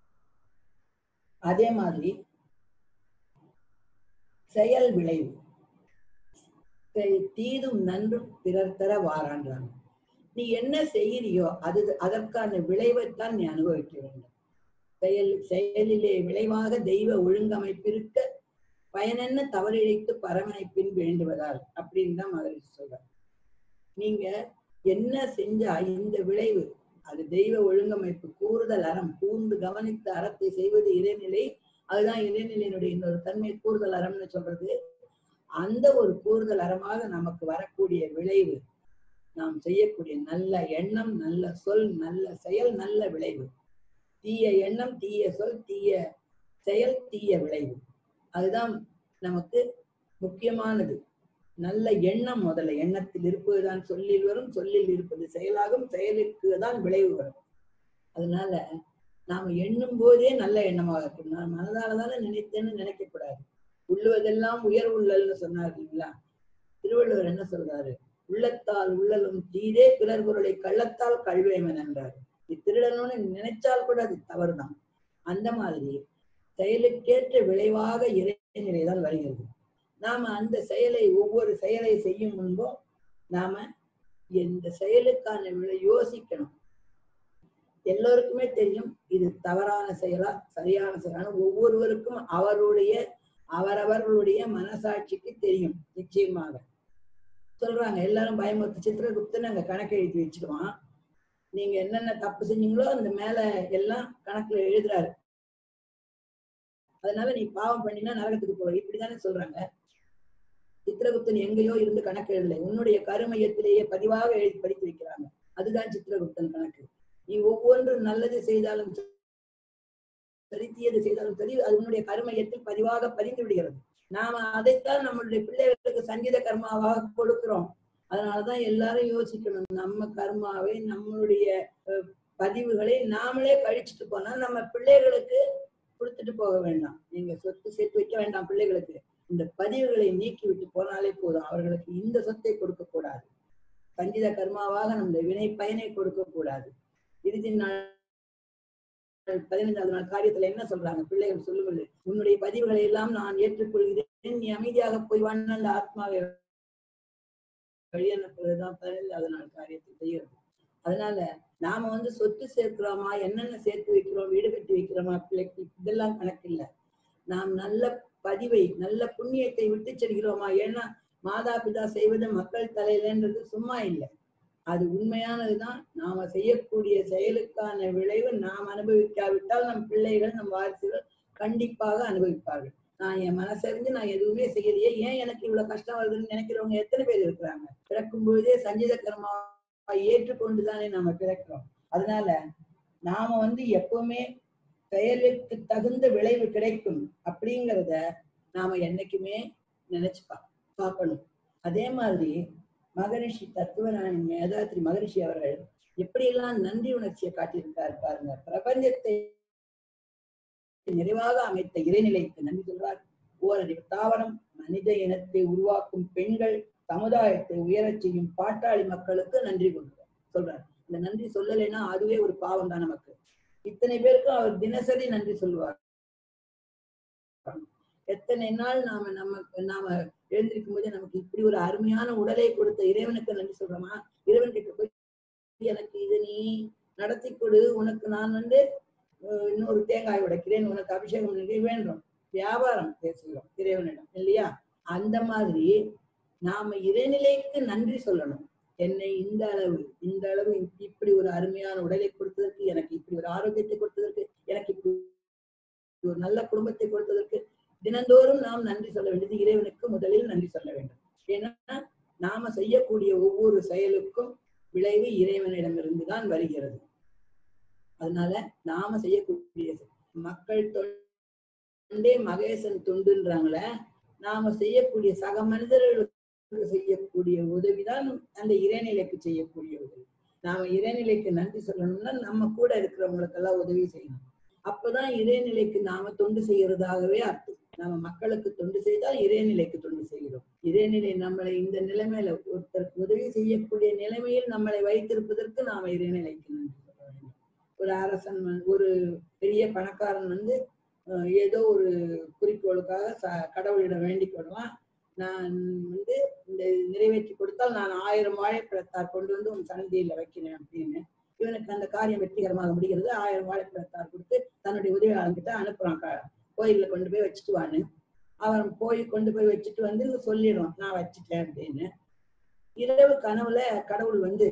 அதே மாதிரி செயல் விளைவு தீதும் நன்றும் பிறர் தர வாரான்றாங்க நீ என்ன செய்யறியோ அது அதற்கான விளைவைத்தான் நீ அனுபவிக்க வேண்டும் செயல் செயலிலே விளைவாக தெய்வ ஒழுங்கமைப்பிருக்க பயனென்ன தவறிழைத்து பரமனை பின் வேண்டுவதால் அப்படின்னு தான் மகரிஷி சொல்றார் நீங்க என்ன செஞ்சா இந்த விளைவு அது தெய்வ ஒழுங்கமைப்பு கூறுதல் அறம் கூர்ந்து கவனித்த அறத்தை செய்வது இறைநிலை அதுதான் இறைநிலையினுடைய இன்னொரு தன்மை கூறுதல் அறம்னு சொல்றது அந்த ஒரு கூறுதல் அறமாக நமக்கு வரக்கூடிய விளைவு நாம் செய்யக்கூடிய நல்ல எண்ணம் நல்ல சொல் நல்ல செயல் நல்ல விளைவு தீய எண்ணம் தீய சொல் தீய செயல் தீய விளைவு அதுதான் நமக்கு முக்கியமானது நல்ல எண்ணம் முதல்ல எண்ணத்தில் இருப்பதுதான் சொல்லில் வரும் சொல்லில் இருப்பது செயலாகும் செயலுக்கு தான் விளைவு வரும் அதனால நாம எண்ணும் போதே நல்ல எண்ணமாக இருக்கணும் நான் மனதால தானே நினைத்தேன்னு நினைக்க கூடாது உள்ளுவதெல்லாம் உயர் உள்ளல்னு சொன்னார் இல்லைங்களா திருவள்ளுவர் என்ன சொல்றாரு உள்ளத்தால் உள்ளலும் தீதே பிறர் பொருளை கள்ளத்தால் கழ்வேமன் என்றார் நீ திருடணும்னு நினைச்சால் கூட அது தவறுதான் அந்த மாதிரி செயலுக்கேற்ற விளைவாக இறைநிலைதான் வருகிறது நாம அந்த செயலை ஒவ்வொரு செயலை செய்யும் முன்பும் நாம இந்த செயலுக்கான விளை யோசிக்கணும் எல்லோருக்குமே தெரியும் இது தவறான செயலா சரியான செயலான ஒவ்வொருவருக்கும் அவருடைய அவரவர்களுடைய மனசாட்சிக்கு தெரியும் நிச்சயமாக சொல்றாங்க எல்லாரும் பயமுறுத்து சித்திரகுப்தன் அங்க கணக்கு எழுதி வச்சிருவான் நீங்க என்னென்ன தப்பு செஞ்சீங்களோ அந்த மேல எல்லாம் கணக்குல எழுதுறாரு அதனால நீ பாவம் பண்ணினா நரகத்துக்கு போவ இப்படிதானே சொல்றாங்க சித்திரகுப்தன் எங்கேயோ இருந்து கணக்கு எழுதலை உன்னுடைய கருமையத்திலேயே பதிவாக எழுதி படித்து வைக்கிறாங்க அதுதான் சித்திரகுப்தன் கணக்கு நீ ஒவ்வொன்று நல்லது செய்தாலும் சரி தீயது செய்தாலும் சரி அது உன்னுடைய கருமையத்தில் பதிவாக பதிந்து விடுகிறது நாம அதைத்தான் நம்மளுடைய பிள்ளைகளுக்கு சங்கீத கர்மாவாக கொடுக்கிறோம் அதனாலதான் எல்லாரும் யோசிக்கணும் நம்ம கர்மாவை நம்மளுடைய பதிவுகளை நாமளே கழிச்சுட்டு போனா நம்ம பிள்ளைகளுக்கு கொடுத்துட்டு போக வேண்டாம் நீங்க சொத்து சேர்த்து வைக்க வேண்டாம் பிள்ளைகளுக்கு இந்த பதிவுகளை நீக்கி விட்டு போனாலே போதும் அவர்களுக்கு இந்த சொத்தை கொடுக்க கூடாது சங்கீத கர்மாவாக நம்முடைய வினை பயனை கொடுக்க கூடாது இறுதி நாள் பதினைஞ்சாவது நாள் காரியத்துல என்ன சொல்றாங்க பிள்ளைகள் சொல்லுவது உன்னுடைய பதிவுகளை எல்லாம் நான் ஏற்றுக்கொள்கிறேன் நீ அமைதியாக போய் வாங்க அந்த ஆத்மாவை வழியனுப்புறதுதான் பதினைஞ்சாவது நாள் காரியத்தை செய்யறது அதனால நாம வந்து சொத்து சேர்க்கிறோமா என்னென்ன சேர்த்து வைக்கிறோம் வீடு கட்டி வைக்கிறோமா பிள்ளைக்கு இதெல்லாம் கணக்கு இல்ல நாம் நல்ல பதிவை நல்ல புண்ணியத்தை விட்டு செல்கிறோமா ஏன்னா மாதா பிதா செய்வது மக்கள் தலையிலன்றது சும்மா இல்லை அது உண்மையானதுதான் நாம செய்யக்கூடிய செயலுக்கான விளைவு நாம் அனுபவிக்காவிட்டால் நம் பிள்ளைகள் நம் வாரிசுகள் கண்டிப்பாக அனுபவிப்பார்கள் நான் என் மனசறிஞ்சு நான் எதுவுமே செய்யலையே ஏன் எனக்கு இவ்வளவு கஷ்டம் வருதுன்னு நினைக்கிறவங்க எத்தனை பேர் இருக்கிறாங்க பிறக்கும் பொழுதே சஞ்சீத கர்மா ஏற்றுக்கொண்டுதானே நாம பிறக்கிறோம் அதனால நாம வந்து எப்பவுமே செயலுக்கு தகுந்த விளைவு கிடைக்கும் அப்படிங்கிறத நாம என்னைக்குமே நினைச்சு பா பார்க்கணும் அதே மாதிரி மகரிஷி தத்துவநாயகன் மேதாத்ரி மகரிஷி அவர்கள் எப்படியெல்லாம் நன்றி உணர்ச்சியை காட்டியிருக்கார் பாருங்க பிரபஞ்சத்தை நிறைவாக அமைத்த இறைநிலைக்கு நன்றி சொல்றார் ஓரறிவு தாவரம் மனித இனத்தை உருவாக்கும் பெண்கள் சமுதாயத்தை உயரச் செய்யும் பாட்டாளி மக்களுக்கு நன்றி கொள்கிறார் சொல்றார் இந்த நன்றி சொல்லலைன்னா அதுவே ஒரு பாவம் தான் நமக்கு இத்தனை பேருக்கும் அவர் தினசரி நன்றி சொல்லுவார் எத்தனை நாள் நாம நம்ம நாம எழுந்திருக்கும் போது நமக்கு இப்படி ஒரு அருமையான உடலை கொடுத்த இறைவனுக்கு நன்றி சொல்றோமா இறைவன் கிட்ட போய் எனக்கு இது நீ நடத்தி கொடு உனக்கு நான் வந்து அஹ், இன்னொரு தேங்காய் உடைக்கிறேன் உனக்கு அபிஷேகம் பண்ணி வேண்டும் வியாபாரம் பேசுகிறோம் இறைவனிடம் இல்லையா அந்த மாதிரி நாம இறைநிலைக்கு நன்றி சொல்லணும் என்னை இந்த அளவு இந்த அளவு இப்படி ஒரு அருமையான உடலை கொடுத்ததற்கு எனக்கு இப்படி ஒரு ஆரோக்கியத்தை கொடுத்ததற்கு எனக்கு இப்படி ஒரு நல்ல குடும்பத்தை கொடுத்ததற்கு தினந்தோறும் நாம் நன்றி சொல்ல வேண்டியது இறைவனுக்கு முதலில் நன்றி சொல்ல வேண்டும் ஏன்னா நாம செய்யக்கூடிய ஒவ்வொரு செயலுக்கும் விளைவு இறைவனிடமிருந்து தான் வருகிறது அதனால நாம செய்யக்கூடிய மக்கள் தொண்டே மகேசன் தொண்டுன்றாங்களே நாம செய்யக்கூடிய சக மனிதர்களுக்கு செய்யக்கூடிய உதவிதான் அந்த இறைநிலைக்கு செய்யக்கூடிய உதவி நாம இறைநிலைக்கு நன்றி சொல்லணும்னா நம்ம கூட இருக்கிறவங்களுக்கெல்லாம் உதவி செய்யணும் அப்பதான் இறைநிலைக்கு நாம தொண்டு செய்யறதாகவே அர்த்தம் நாம மக்களுக்கு தொண்டு செய்தால் இறைநிலைக்கு தொண்டு செய்கிறோம் இறைநிலை நம்மளை இந்த நிலைமையில ஒருத்தருக்கு உதவி செய்யக்கூடிய நிலைமையில் நம்மளை வைத்திருப்பதற்கு நாம இறைநிலைக்கு நன்றி சொல்ல வேண்டும் ஒரு அரசன் வந்து- ஒரு பெரிய பணக்காரன் வந்து அஹ், ஏதோ ஒரு குறிக்கோளுக்காக ச- கடவுளிடம் வேண்டிக் கொள்வான் நான் வந்து இந்த நிறைவேற்றி கொடுத்தால் நான் ஆயிரம் வாழைப்பழத்தார் கொண்டு வந்து உன் சன்னதியில வைக்கிறேன் அப்படின்னு இவனுக்கு அந்த காரியம் வெற்றிகரமாக முடிகிறது ஆயிரம் வாழைப்பழத்தார் கொடுத்து தன்னுடைய உதவியாளர்கிட்ட அனுப்புறான் க- கோயில்ல கொண்டு போய் வச்சுட்டு வான்னு அவன் போய் கொண்டு போய் வச்சுட்டு வந்து சொல்லிடுவான் நான் வச்சுட்டேன் அப்படின்னு இரவு கனவுல கடவுள் வந்து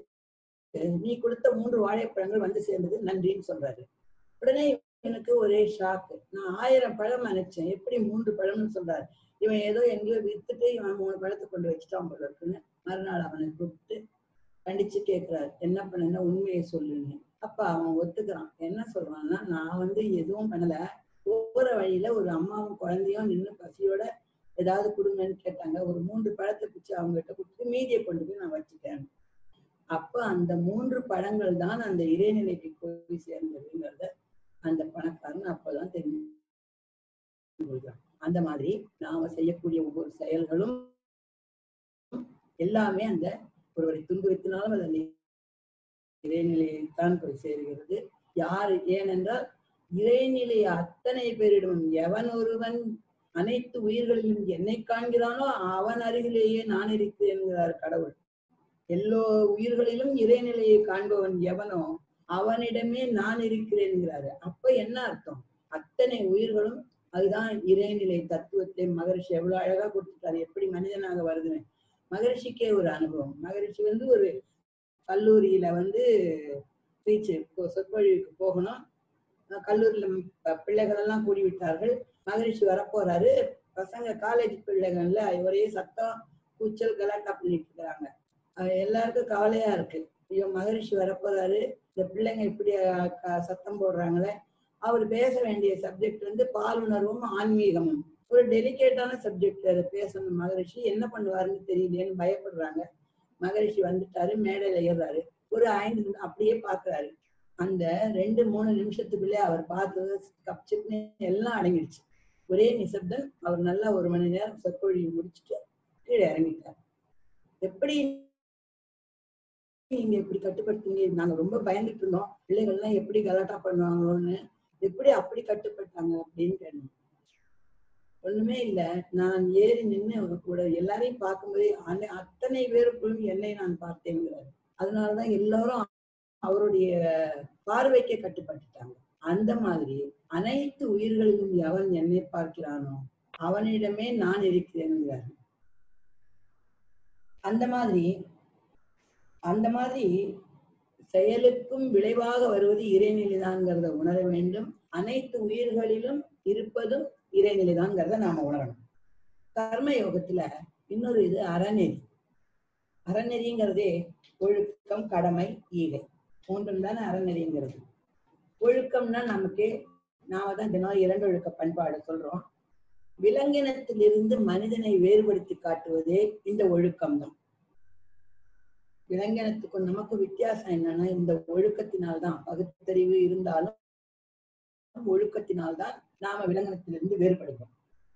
நீ கொடுத்த மூன்று வாழைப்பழங்கள் வந்து சேர்ந்தது நன்றின்னு சொல்றாரு உடனே எனக்கு ஒரே ஷாக்கு நான் ஆயிரம் பழம் நினைச்சேன் எப்படி மூன்று பழம்னு சொல்றாரு இவன் ஏதோ எங்கேயோ வித்துட்டு இவன் மூணு பழத்தை கொண்டு வச்சுட்டான் போல இருக்குன்னு மறுநாள் அவனை கூப்பிட்டு கண்டிச்சு கேட்கிறாரு என்ன பண்ண உண்மையை சொல்லுன்னு அப்ப அவன் ஒத்துக்கிறான் என்ன சொல்றான்னா நான் வந்து எதுவும் பண்ணல போற வழியில ஒரு அம்மாவும் குழந்தையும் நின்னு பசியோட ஏதாவது கொடுங்கன்னு கேட்டாங்க ஒரு மூன்று பழத்தை பிச்சு அவங்க கிட்ட கொடுத்து மீதியை கொண்டு போய் நான் வச்சுட்டேன் அப்ப அந்த மூன்று பழங்கள் தான் அந்த இறைநிலைக்கு போய் சேர்ந்ததுங்கிறத அந்த பணக்காரன் அப்பதான் தெரிஞ்சு கொள்கிறான். அந்த மாதிரி நாம செய்யக்கூடிய ஒவ்வொரு செயல்களும் எல்லாமே அந்த ஒருவரை துன்புறுத்தினாலும் அது அந்த இறைநிலையைத்தான் போய் சேருகிறது யார் ஏனென்றால் இறைநிலை அத்தனை பேரிடமும் எவன் ஒருவன் அனைத்து உயிர்களிலும் என்னை காண்கிறானோ அவன் அருகிலேயே நான் இருக்கிறேன் என்கிறார் கடவுள் எல்லோ உயிர்களிலும் இறைநிலையை காண்பவன் எவனோ அவனிடமே நான் இருக்கிறேன் என்கிறாரு அப்ப என்ன அர்த்தம் அத்தனை உயிர்களும் அதுதான் இறைநிலை தத்துவத்தை மகரிஷி எவ்வளவு அழகா கொடுத்துட்டாரு எப்படி மனிதனாக வருதுன்னு மகரிஷிக்கே ஒரு அனுபவம் மகரிஷி வந்து ஒரு கல்லூரியில வந்து ஸ்பீச் சொற்பொழிவுக்கு போகணும் அஹ் கல்லூரியில ப- பிள்ளைகள் எல்லாம் கூடி விட்டார்கள் மகரிஷி வரப்போறாரு பசங்க காலேஜ் பிள்ளைகள்ல ஒரே சத்தம் கூச்சல் கலாட்டா பண்ணிட்டு இருக்கிறாங்க அஹ் எல்லாருக்கும் கவலையா இருக்கு ஐயோ மகரிஷி வரப்போறாரு இந்த பிள்ளைங்க இப்படி அஹ், க- சத்தம் போடுறாங்களே அவர் பேச வேண்டிய சப்ஜெக்ட் வந்து பாலுணர்வும் ஆன்மீகமும் ஒரு டெலிகேட்டான சப்ஜெக்ட் அதை பேசணும் மகரிஷி என்ன பண்ணுவாருன்னு தெரியலையேன்னு பயப்படுறாங்க மகரிஷி வந்துட்டாரு மேடையில ஏறுறாரு ஒரு ஐந்து நிமிஷம் அப்படியே பாக்குறாரு அந்த ரெண்டு மூணு நிமிஷத்துக்குள்ளே அவர் பார்த்தது கப்சிப்னு எல்லாம் அடங்கிடுச்சு ஒரே நிசப்தம் அவர் நல்லா ஒரு மணி நேரம் சொற்பொழிவு முடிச்சுட்டு கீழே இறங்கிட்டார் எப்படி நீங்க இப்படி கட்டுப்படுத்தீங்க நாங்க ரொம்ப பயந்துட்டு இருந்தோம் பிள்ளைகள்லாம் எப்படி கலாட்டா பண்ணுவாங்களோன்னு எப்படி அப்படி கட்டுப்பட்டாங்க அப்படின்னு கேட்டோம் ஒண்ணுமே இல்ல நான் ஏறி நின்று அவங்க கூட எல்லாரையும் பார்க்கும்போதே அனை- அத்தனை பேருக்குள்ளும் என்னை நான் பார்த்தேங்கிறாரு அதனாலதான் எல்லாரும் அவருடைய பார்வைக்கே கட்டுப்பட்டுட்டாங்க அந்த மாதிரி அனைத்து உயிர்களிலும் எவன் என்னை பார்க்கிறானோ அவனிடமே நான் இருக்கிறேன்கிறார் அந்த மாதிரி அந்த மாதிரி செயலுக்கும் விளைவாக வருவது இறைநிலைதான்ங்கிறத உணர வேண்டும் அனைத்து உயிர்களிலும் இருப்பதும் இறைநிலைதான்ங்கிறத நாம உணரணும் கர்ம யோகத்துல இன்னொரு இது அறநெறி அறநெறிங்கிறதே ஒழுக்கம் கடமை ஈகை மூன்றும் தானே அறநெறிங்கிறது ஒழுக்கம்னா நமக்கு நாம தான் தினம் இரண்டு ஒழுக்க பண்பாடு சொல்றோம் விலங்கினத்திலிருந்து மனிதனை வேறுபடுத்தி காட்டுவதே இந்த ஒழுக்கம் தான் விலங்கினத்துக்கும் நமக்கு வித்தியாசம் என்னன்னா இந்த ஒழுக்கத்தினால்தான் பகுத்தறிவு இருந்தாலும் ஒழுக்கத்தினால்தான் நாம விலங்கினத்திலிருந்து வேறுபடுகிறோம்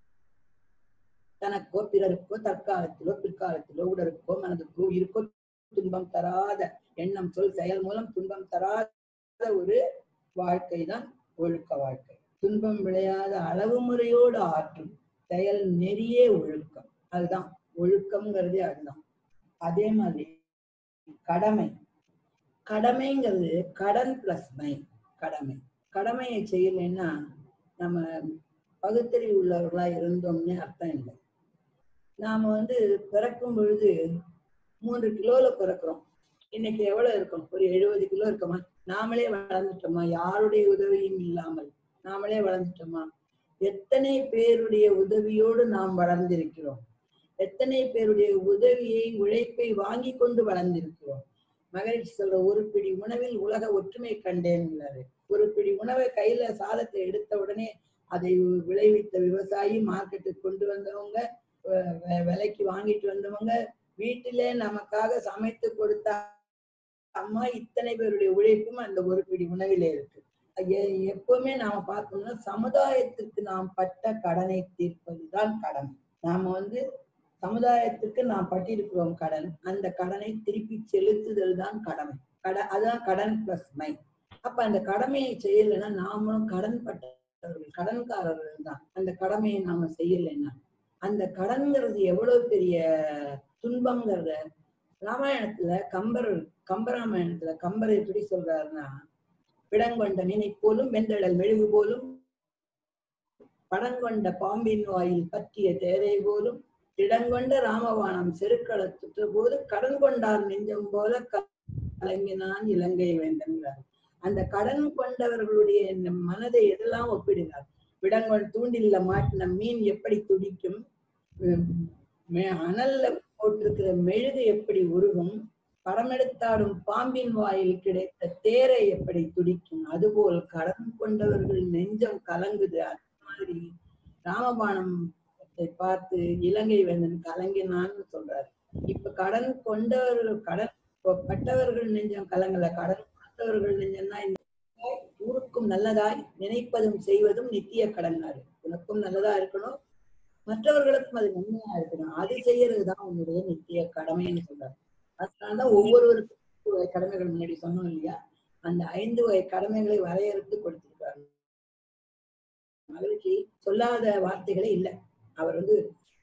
தனக்கோ பிறருக்கோ தற்காலத்திலோ பிற்காலத்திலோ உடலுக்கோ மனதுக்கோ உயிருக்கோ துன்பம் தராத எண்ணம் சொல் செயல் மூலம் துன்பம் தராத ஒரு வாழ்க்கை தான் ஒழுக்க வாழ்க்கை துன்பம் விளையாத அளவு முறையோடு ஆற்றும் செயல் நெறியே ஒழுக்கம் அதுதான் ஒழுக்கம்ங்கிறதே அதுதான் அதே மாதிரி கடமை கடமைங்கிறது கடன் பிளஸ் மை கடமை கடமையை செய்யலைன்னா நம்ம பகுத்தறிவு உள்ளவர்களா இருந்தோம்னு அர்த்தம் இல்லை நாம வந்து பிறக்கும் பொழுது மூன்று கிலோல பிறக்கிறோம் இன்னைக்கு எவ்வளவு இருக்கும் ஒரு எழுபது கிலோ இருக்கோமா நாமளே வளர்ந்துட்டோமா யாருடைய உதவியும் இல்லாமல் நாமளே வளர்ந்துட்டோமா எத்தனை பேருடைய உதவியோடு நாம் வளர்ந்திருக்கிறோம் எத்தனை பேருடைய உதவியை உழைப்பை வாங்கி கொண்டு வளர்ந்திருக்கிறோம் மகிழ்ச்சி சொல்ற ஒரு பிடி உணவில் உலக ஒற்றுமை கண்டேன் ஒரு பிடி உணவை கையில சாதத்தை எடுத்த உடனே அதை விளைவித்த விவசாயி மார்க்கெட்டுக்கு கொண்டு வந்தவங்க வ- வ- விலைக்கு வாங்கிட்டு வந்தவங்க வீட்டிலே நமக்காக சமைத்து கொடுத்த அம்மா இத்தனை பேருடைய உழைப்பும் அந்த ஒரு பிடி உணவிலே இருக்கு எ- எப்பவுமே நாம பார்த்தோம்னா சமுதாயத்துக்கு நாம் பட்ட கடனை தீர்ப்பதுதான் கடன் நாம வந்து சமுதாயத்துக்கு நாம் பட்டிருக்கிறோம் கடன் அந்த கடனை திருப்பி செலுத்துதல் தான் கடமை கட அதுதான் கடன் பிளஸ் மை அப்ப அந்த கடமையை செய்யலைன்னா நாமளும் கடன் பட்டவர்கள் கடன்காரர்கள் தான் அந்த கடமையை நாம செய்யலைன்னா அந்த கடன்கிறது எவ்வளவு பெரிய துன்பங்கிறத ராமாயணத்துல கம்பர் கம்பராமாயணத்துல கம்பர் எப்படி சொல்றாருன்னா விடங்கொண்ட நினை போலும் வெந்தழல் மெழுகு போலும் படங்கொண்ட பாம்பின் வாயில் பற்றிய தேரை போலும் இடங்கொண்ட ராமவானம் செருக்களத்துற்ற போது கடன் கொண்டார் நெஞ்சம் போல கலங்கினான் இலங்கை வேந்தன்றார் அந்த கடன் கொண்டவர்களுடைய இந்த மனதை எதெல்லாம் ஒப்பிடுகிறார் விடங்கொள் தூண்டில்ல மாட்டின மீன் எப்படி துடிக்கும் உம் மே- அனல்ல போட்டிருக்கிற மெழுகு எப்படி உருகும் படமெடுத்தாடும் பாம்பின் வாயில் கிடைத்த தேரை எப்படி துடிக்கும் அதுபோல் கடன் கொண்டவர்கள் நெஞ்சம் கலங்குது அது மாதிரி ராமபாணம் பார்த்து இலங்கை வேந்தன் கலங்கினான்னு சொல்றாரு இப்ப கடன் கொண்டவர்கள் கடன் கொ- பட்டவர்கள் நெஞ்சம் கலங்கல கடன் கொடுத்தவர்கள் நெஞ்சம்னா இந்த ஊருக்கும் நல்லதாய் நினைப்பதும் செய்வதும் நித்திய கடன்னாரு உனக்கும் நல்லதா இருக்கணும் மற்றவர்களுக்கும் அது நன்மையா இருக்கணும் அது செய்யறதுதான் உன்னுடைய நித்திய கடமைன்னு சொல்றாரு அதனாலதான் ஒவ்வொருவருக்கும் ஐந்து வகை கடமைகள் முன்னாடி சொன்னோம் இல்லையா அந்த ஐந்து வகை கடமைகளை வரையறுத்து கொடுத்திருக்காரு மகிழ்ச்சி சொல்லாத வார்த்தைகளே இல்லை அவர் வந்து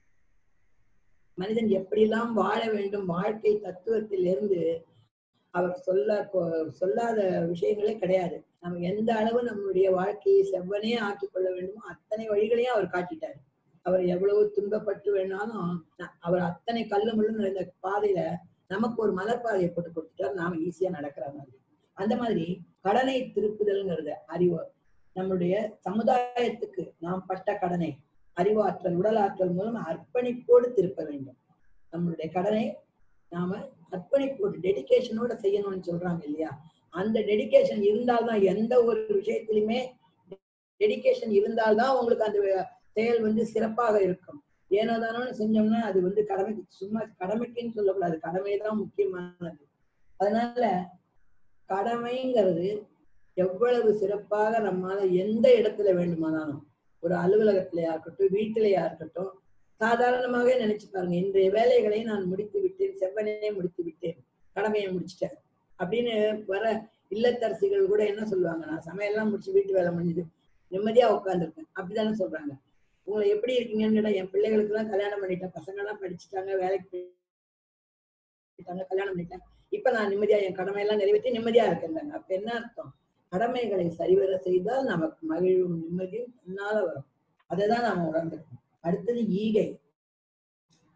மனிதன் எப்படியெல்லாம் வாழ வேண்டும் வாழ்க்கை தத்துவத்தில் இருந்து அவர் சொல்ல கொ- சொல்லாத விஷயங்களே கிடையாது நம்ம எந்த அளவு நம்மளுடைய வாழ்க்கையை செவ்வனே ஆக்கிக் கொள்ள வேண்டுமோ அத்தனை வழிகளையும் அவர் காட்டிட்டார் அவர் எவ்வளவு துன்பப்பட்டு வேணாலும் ந- அவர் அத்தனை கல்லு முள்ளு நிறைந்த பாதையில நமக்கு ஒரு மலர்பாதையை போட்டு கொடுத்துட்டார் நாம ஈஸியா நடக்கிற மாதிரி அந்த மாதிரி கடனை திருப்புதல்ங்கிறது அறிவு நம்மளுடைய சமுதாயத்துக்கு நாம் பட்ட கடனை அறிவாற்றல் உடலாற்றல் மூலம் அர்ப்பணிப்போடு திருப்ப வேண்டும் நம்மளுடைய கடனை நாம அர்ப்பணிப்போடு டெடிகேஷனோட செய்யணும்னு சொல்றாங்க இல்லையா அந்த டெடிகேஷன் இருந்தால்தான் எந்த ஒரு விஷயத்திலுமே டெடிகேஷன் இருந்தால்தான் உங்களுக்கு அந்த வே- செயல் வந்து சிறப்பாக இருக்கும் ஏனோ தானோன்னு செஞ்சோம்னா அது வந்து கடமைக்கு சும்மா கடமைக்குன்னு சொல்லக்கூடாது கடமை தான் முக்கியமானது அதனால கடமைங்கிறது எவ்வளவு சிறப்பாக நம்மால எந்த இடத்துல வேண்டுமானாலும் ஒரு அலுவலகத்திலயா இருக்கட்டும் வீட்டிலேயா இருக்கட்டும் சாதாரணமாகவே நினைச்சு பாருங்க இன்றைய வேலைகளை நான் முடித்து விட்டேன் செவ்வனே முடித்து விட்டேன் கடமையை முடிச்சிட்டேன் அப்படின்னு வர இல்லத்தரசிகள் கூட என்ன சொல்லுவாங்க நான் சமையல்லாம் முடிச்சு வீட்டு வேலை முடிஞ்சது நிம்மதியா உட்காந்துருக்கேன் அப்படிதானே சொல்றாங்க உங்களை எப்படி இருக்கீங்கன்னு கேட்டா என் பிள்ளைகளுக்கு எல்லாம் கல்யாணம் பண்ணிட்டேன் பசங்க எல்லாம் படிச்சுட்டாங்க வேலைக்கு போயிட்டாங்க கல்யாணம் பண்ணிட்டேன் இப்ப நான் நிம்மதியா என் கடமையெல்லாம் நிறைவேற்றி நிம்மதியா இருக்கேன் அப்ப என்ன அர்த்தம் கடமைகளை சரிவர செய்தால் நமக்கு மகிழ்வும் நிம்மதியும் தன்னால வரும் அதை தான் நாம உணர்ந்திருக்கோம் அடுத்தது ஈகை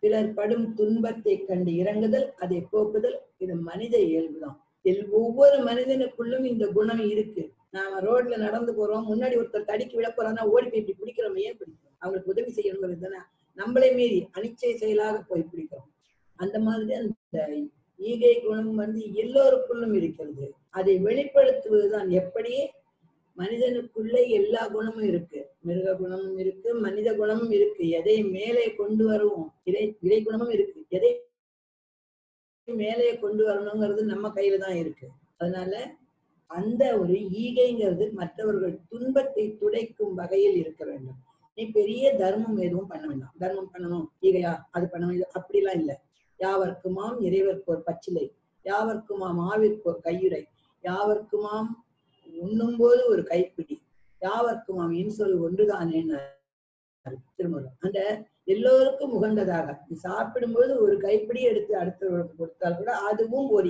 பிறர் படும் துன்பத்தை கண்டு இறங்குதல் அதை போக்குதல் இது மனித இயல்புதான் எல்- ஒவ்வொரு மனிதனுக்குள்ளும் இந்த குணம் இருக்கு நாம ரோட்ல நடந்து போறோம் முன்னாடி ஒருத்தர் தடிக்கி விட போறான்னா ஓடி போய் இப்படி பிடிக்கிறோம் ஏன் பிடிக்கிறோம் அவங்களுக்கு உதவி செய்யணுங்கிறது தானே நம்மளை மீறி அனிச்சை செயலாக போய் பிடிக்கிறோம் அந்த மாதிரி அந்த ஈகை குணம் வந்து எல்லோருக்குள்ளும் இருக்கிறது அதை வெளிப்படுத்துவதுதான் எப்படி மனிதனுக்குள்ளே எல்லா குணமும் இருக்கு மிருக குணமும் இருக்கு மனித குணமும் இருக்கு எதை மேலே கொண்டு வருவோம் இறை இறை குணமும் இருக்கு எதை மேலே கொண்டு வரணுங்கிறது நம்ம கையில தான் இருக்கு அதனால அந்த ஒரு ஈகைங்கிறது மற்றவர்கள் துன்பத்தை துடைக்கும் வகையில் இருக்க வேண்டும் நீ பெரிய தர்மம் எதுவும் பண்ண வேண்டாம் தர்மம் பண்ணணும் ஈகையா அது பண்ணணும் இது அப்படிலாம் இல்லை யாவர்க்குமாம் இறைவர்க்கு ஒரு பச்சிலை யாவர்க்குமாம் ஆவிற்கு ஒரு கையுறை யாவர்க்குமாம் உண்ணும்போது ஒரு கைப்பிடி யாவர்க்குமாம் இன்சொல் ஒன்றுதானே திருமணம் அந்த எல்லோருக்கும் உகந்ததாக நீ சாப்பிடும்போது ஒரு கைப்பிடி எடுத்து அடுத்தவர்களுக்கு கொடுத்தால் கூட அதுவும் ஒரு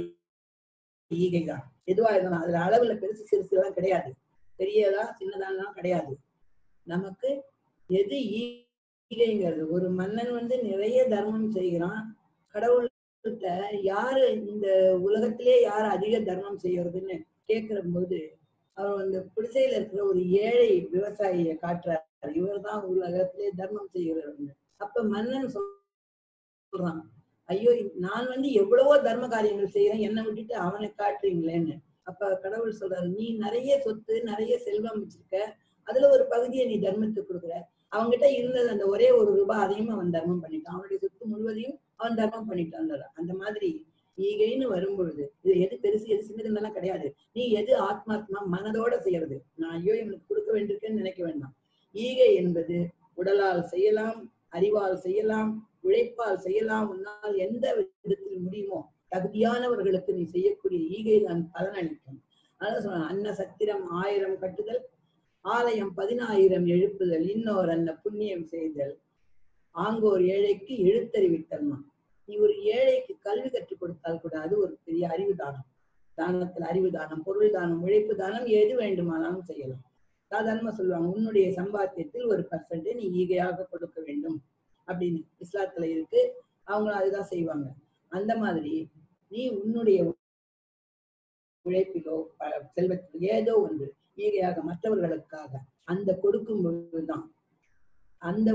ஈகைதான் எதுவா இருந்தாலும் அதுல அளவுல பெருசு சிறுசு எல்லாம் கிடையாது பெரியதா சின்னதாலாம் கிடையாது நமக்கு எது ஈகைங்கிறது ஒரு மன்னன் வந்து நிறைய தர்மம் செய்கிறான் கடவுள்கிட்ட யாரு இந்த உலகத்திலே யார் அதிக தர்மம் செய்யறதுன்னு கேட்கிற போது அவர் அந்த குடிசையில இருக்கிற ஒரு ஏழை விவசாயியை காட்டுறாரு இவர்தான் உலகத்திலே தர்மம் செய்கிறவர் அப்ப மன்னன் சொல்றான் ஐயோ நான் வந்து எவ்வளவோ தர்ம காரியங்கள் செய்யறேன் என்னை விட்டுட்டு அவனை காட்டுறீங்களேன்னு அப்ப கடவுள் சொல்றாரு நீ நிறைய சொத்து நிறைய செல்வம் வச்சிருக்க அதுல ஒரு பகுதியை நீ தர்மத்துக்கு கொடுக்குற அவன்கிட்ட இருந்தது அந்த ஒரே ஒரு ரூபாய் அதையும் அவன் தர்மம் பண்ணிட்டான் அவனுடைய சொத்து முழுவதையும் அவன் தர்மம் பண்ணிட்டான் அந்த மாதிரி ஈகைன்னு வரும்பொழுது இது எது பெருசு எது சின்னதுன்னெல்லாம் கிடையாது நீ எது ஆத்மாத்மா மனதோட செய்யறது நான் ஐயோ இவனுக்கு கொடுக்க வேண்டியிருக்கேன்னு நினைக்க வேண்டாம் ஈகை என்பது உடலால் செய்யலாம் அறிவால் செய்யலாம் உழைப்பால் செய்யலாம் உன்னால் எந்த விதத்தில் முடியுமோ தகுதியானவர்களுக்கு நீ செய்யக்கூடிய ஈகை தான் பலனளிக்கும் அதான் சொல்றேன் அன்ன சத்திரம் ஆயிரம் கட்டுதல் ஆலயம் பதினாயிரம் எழுப்புதல் இன்னொரு அன்ன புண்ணியம் செய்தல் ஆங்கோர் ஏழைக்கு எழுத்தறிவித்தல்மா நீ ஒரு ஏழைக்கு கல்வி கற்றுக் கொடுத்தால் கூட அது ஒரு பெரிய அறிவு தானம் தானத்தில் அறிவு தானம் பொருள் தானம் உழைப்பு தானம் எது வேண்டுமானாலும் செய்யலாம் சாதாரணமா சொல்லுவாங்க உன்னுடைய சம்பாத்தியத்தில் ஒரு பர்சன்ட் நீ ஈகையாக கொடுக்க வேண்டும் அப்படின்னு இஸ்லாத்துல இருக்கு அவங்களும் அதுதான் செய்வாங்க அந்த மாதிரி நீ உன்னுடைய உழைப்பிலோ ப- செல்வத்திலோ ஏதோ ஒன்று ஈகையாக மற்றவர்களுக்காக அந்த கொடுக்கும் பொழுதுதான் அந்த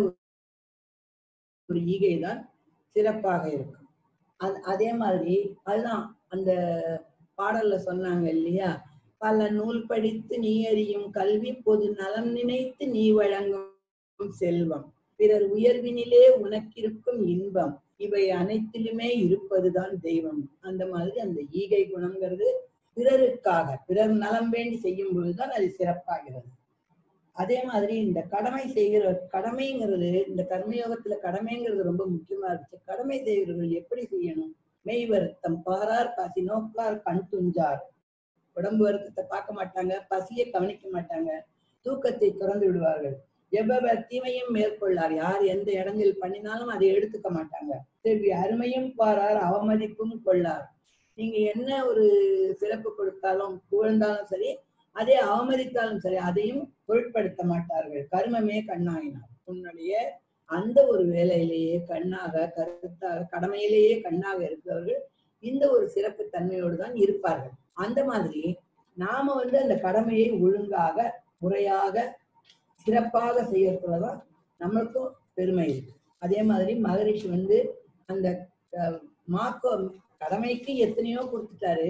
ஒரு ஈகை தான் சிறப்பாக இருக்கும் அது அதே மாதிரி அதுதான் அந்த பாடல்ல சொன்னாங்க இல்லையா பல நூல் படித்து நீ அறியும் கல்வி பொது நலம் நினைத்து நீ வழங்கும் செல்வம் பிறர் உயர்வினிலே உனக்கிருக்கும் இன்பம் இவை அனைத்திலுமே இருப்பதுதான் தெய்வம் அந்த மாதிரி அந்த ஈகை குணம்ங்கிறது பிறருக்காக பிறர் நலம் வேண்டி செய்யும் பொழுதுதான் அது சிறப்பாகிறது அதே மாதிரி இந்த கடமை செய்கிற கடமைங்கிறது இந்த கர்மயோகத்துல கடமைங்கிறது ரொம்ப முக்கியமா இருந்துச்சு கடமை செய்கிறவர்கள் எப்படி செய்யணும் மெய் வருத்தம் பாரார் பசி நோக்கார் கண் துஞ்சார் உடம்பு வருத்தத்தை பார்க்க மாட்டாங்க பசியை கவனிக்க மாட்டாங்க தூக்கத்தை திறந்து விடுவார்கள் எவ்வளவு தீமையும் மேற்கொள்ளார் யார் எந்த இடங்களில் பண்ணினாலும் அதை எடுத்துக்க மாட்டாங்க செவ்வி அருமையும் பாரார் அவமதிப்பும் கொள்ளார் நீங்க என்ன ஒரு சிறப்பு கொடுத்தாலும் புகழ்ந்தாலும் சரி அதை அவமதித்தாலும் சரி அதையும் பொருட்படுத்த மாட்டார்கள் கர்மமே கண்ணாயினார் உன்னுடைய அந்த ஒரு வேலையிலேயே கண்ணாக கருத்தாக கடமையிலேயே கண்ணாக இருக்கிறவர்கள் இந்த ஒரு சிறப்பு தன்மையோடு தான் இருப்பார்கள் அந்த மாதிரி நாம வந்து அந்த கடமையை ஒழுங்காக முறையாக சிறப்பாக செய்யறதுலதான் நம்மளுக்கும் பெருமை இருக்கு அதே மாதிரி மகரிஷி வந்து அந்த அஹ், மாக்கோ கடமைக்கு எத்தனையோ கொடுத்துட்டாரு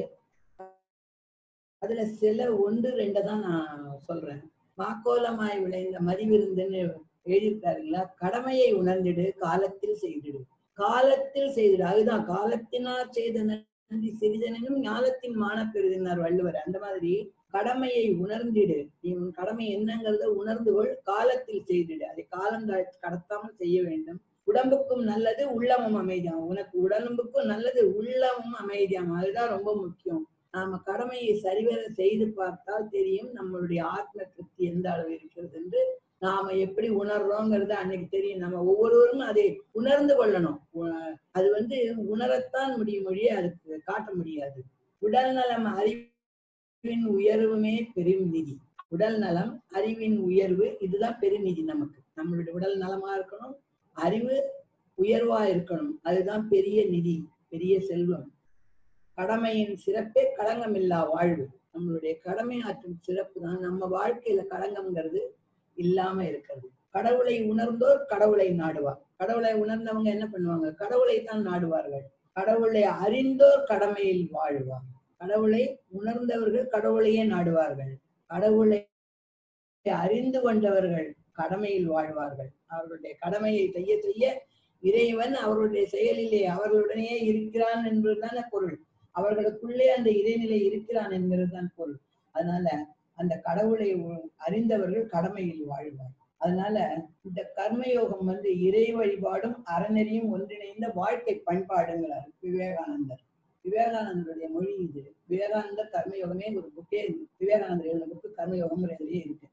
அதுல சில ஒன்று ரெண்டை தான் நான் சொல்றேன் மாக்கோலமாய் விளைந்த மதிவிருந்துன்னு எழுதியிருக்காருங்களா கடமையை உணர்ந்திடு காலத்தில் செய்திடு காலத்தில் செய்திடு அதுதான் காலத்தினார் செய்த நன்றி சிறிதனும் ஞானத்தின் மான பெறுதினார் வள்ளுவர் அந்த மாதிரி கடமையை உணர்ந்திடு நீ உன் கடமை என்னங்கிறத உணர்ந்து கொள் காலத்தில் செய்திடு அதை காலம் தாழ்த்தி கடத்தாமல் செய்ய வேண்டும் உடம்புக்கும் நல்லது உள்ளமும் அமைதியாகும் உனக்கு உடம்புக்கும் நல்லது உள்ளமும் அமைதியாகும் அதுதான் ரொம்ப முக்கியம் நாம கடமையை சரிவர செய்து பார்த்தால் தெரியும் நம்மளுடைய ஆத்ம திருப்தி எந்த அளவு இருக்கிறது என்று நாம எப்படி உணர்றோங்கிறது அன்னைக்கு தெரியும் நம்ம ஒவ்வொருவரும் அதை உணர்ந்து கொள்ளணும் உ- அது வந்து உணரத்தான் முடியும் மொழியே அதுக்கு காட்ட முடியாது உடல் நலம் அறிவின் உயர்வுமே பெரும் நிதி உடல் நலம் அறிவின் உயர்வு இதுதான் பெருநிதி நமக்கு நம்மளுடைய உடல் நலமா இருக்கணும் அறிவு உயர்வா இருக்கணும் அதுதான் பெரிய நிதி பெரிய செல்வம் கடமையின் சிறப்பே களங்கமில்லா வாழ்வு நம்மளுடைய கடமை ஆற்றும் சிறப்பு தான் நம்ம வாழ்க்கையில களங்கம்ங்கிறது இல்லாம இருக்கிறது கடவுளை உணர்ந்தோர் கடவுளை நாடுவார் கடவுளை உணர்ந்தவங்க என்ன பண்ணுவாங்க கடவுளை தான் நாடுவார்கள் கடவுளை அறிந்தோர் கடமையில் வாழ்வார் கடவுளை உணர்ந்தவர்கள் கடவுளையே நாடுவார்கள் கடவுளை அறிந்து கொண்டவர்கள் கடமையில் வாழ்வார்கள் அவர்களுடைய கடமையை செய்ய செய்ய இறைவன் அவர்களுடைய செயலிலே அவர்களுடனே இருக்கிறான் என்பதுதான பொருள் அவர்களுக்குள்ளே அந்த இறைநிலை இருக்கிறான் என்பதுதான் பொருள் அதனால அந்த கடவுளை உ- அறிந்தவர்கள் கடமையில் வாழ்வார் அதனால இந்த கர்மயோகம் வந்து இறை வழிபாடும் அறநெறியும் ஒன்றிணைந்த வாழ்க்கை பண்பாடுங்கிறார் விவேகானந்தர் விவேகானந்தருடைய மொழி இது விவேகானந்தர் கர்மயோகமே ஒரு புக்கே விவேகானந்தர் எழுதின புக்கு கர்மயோகம்ங்கிறதுலயே இருக்கு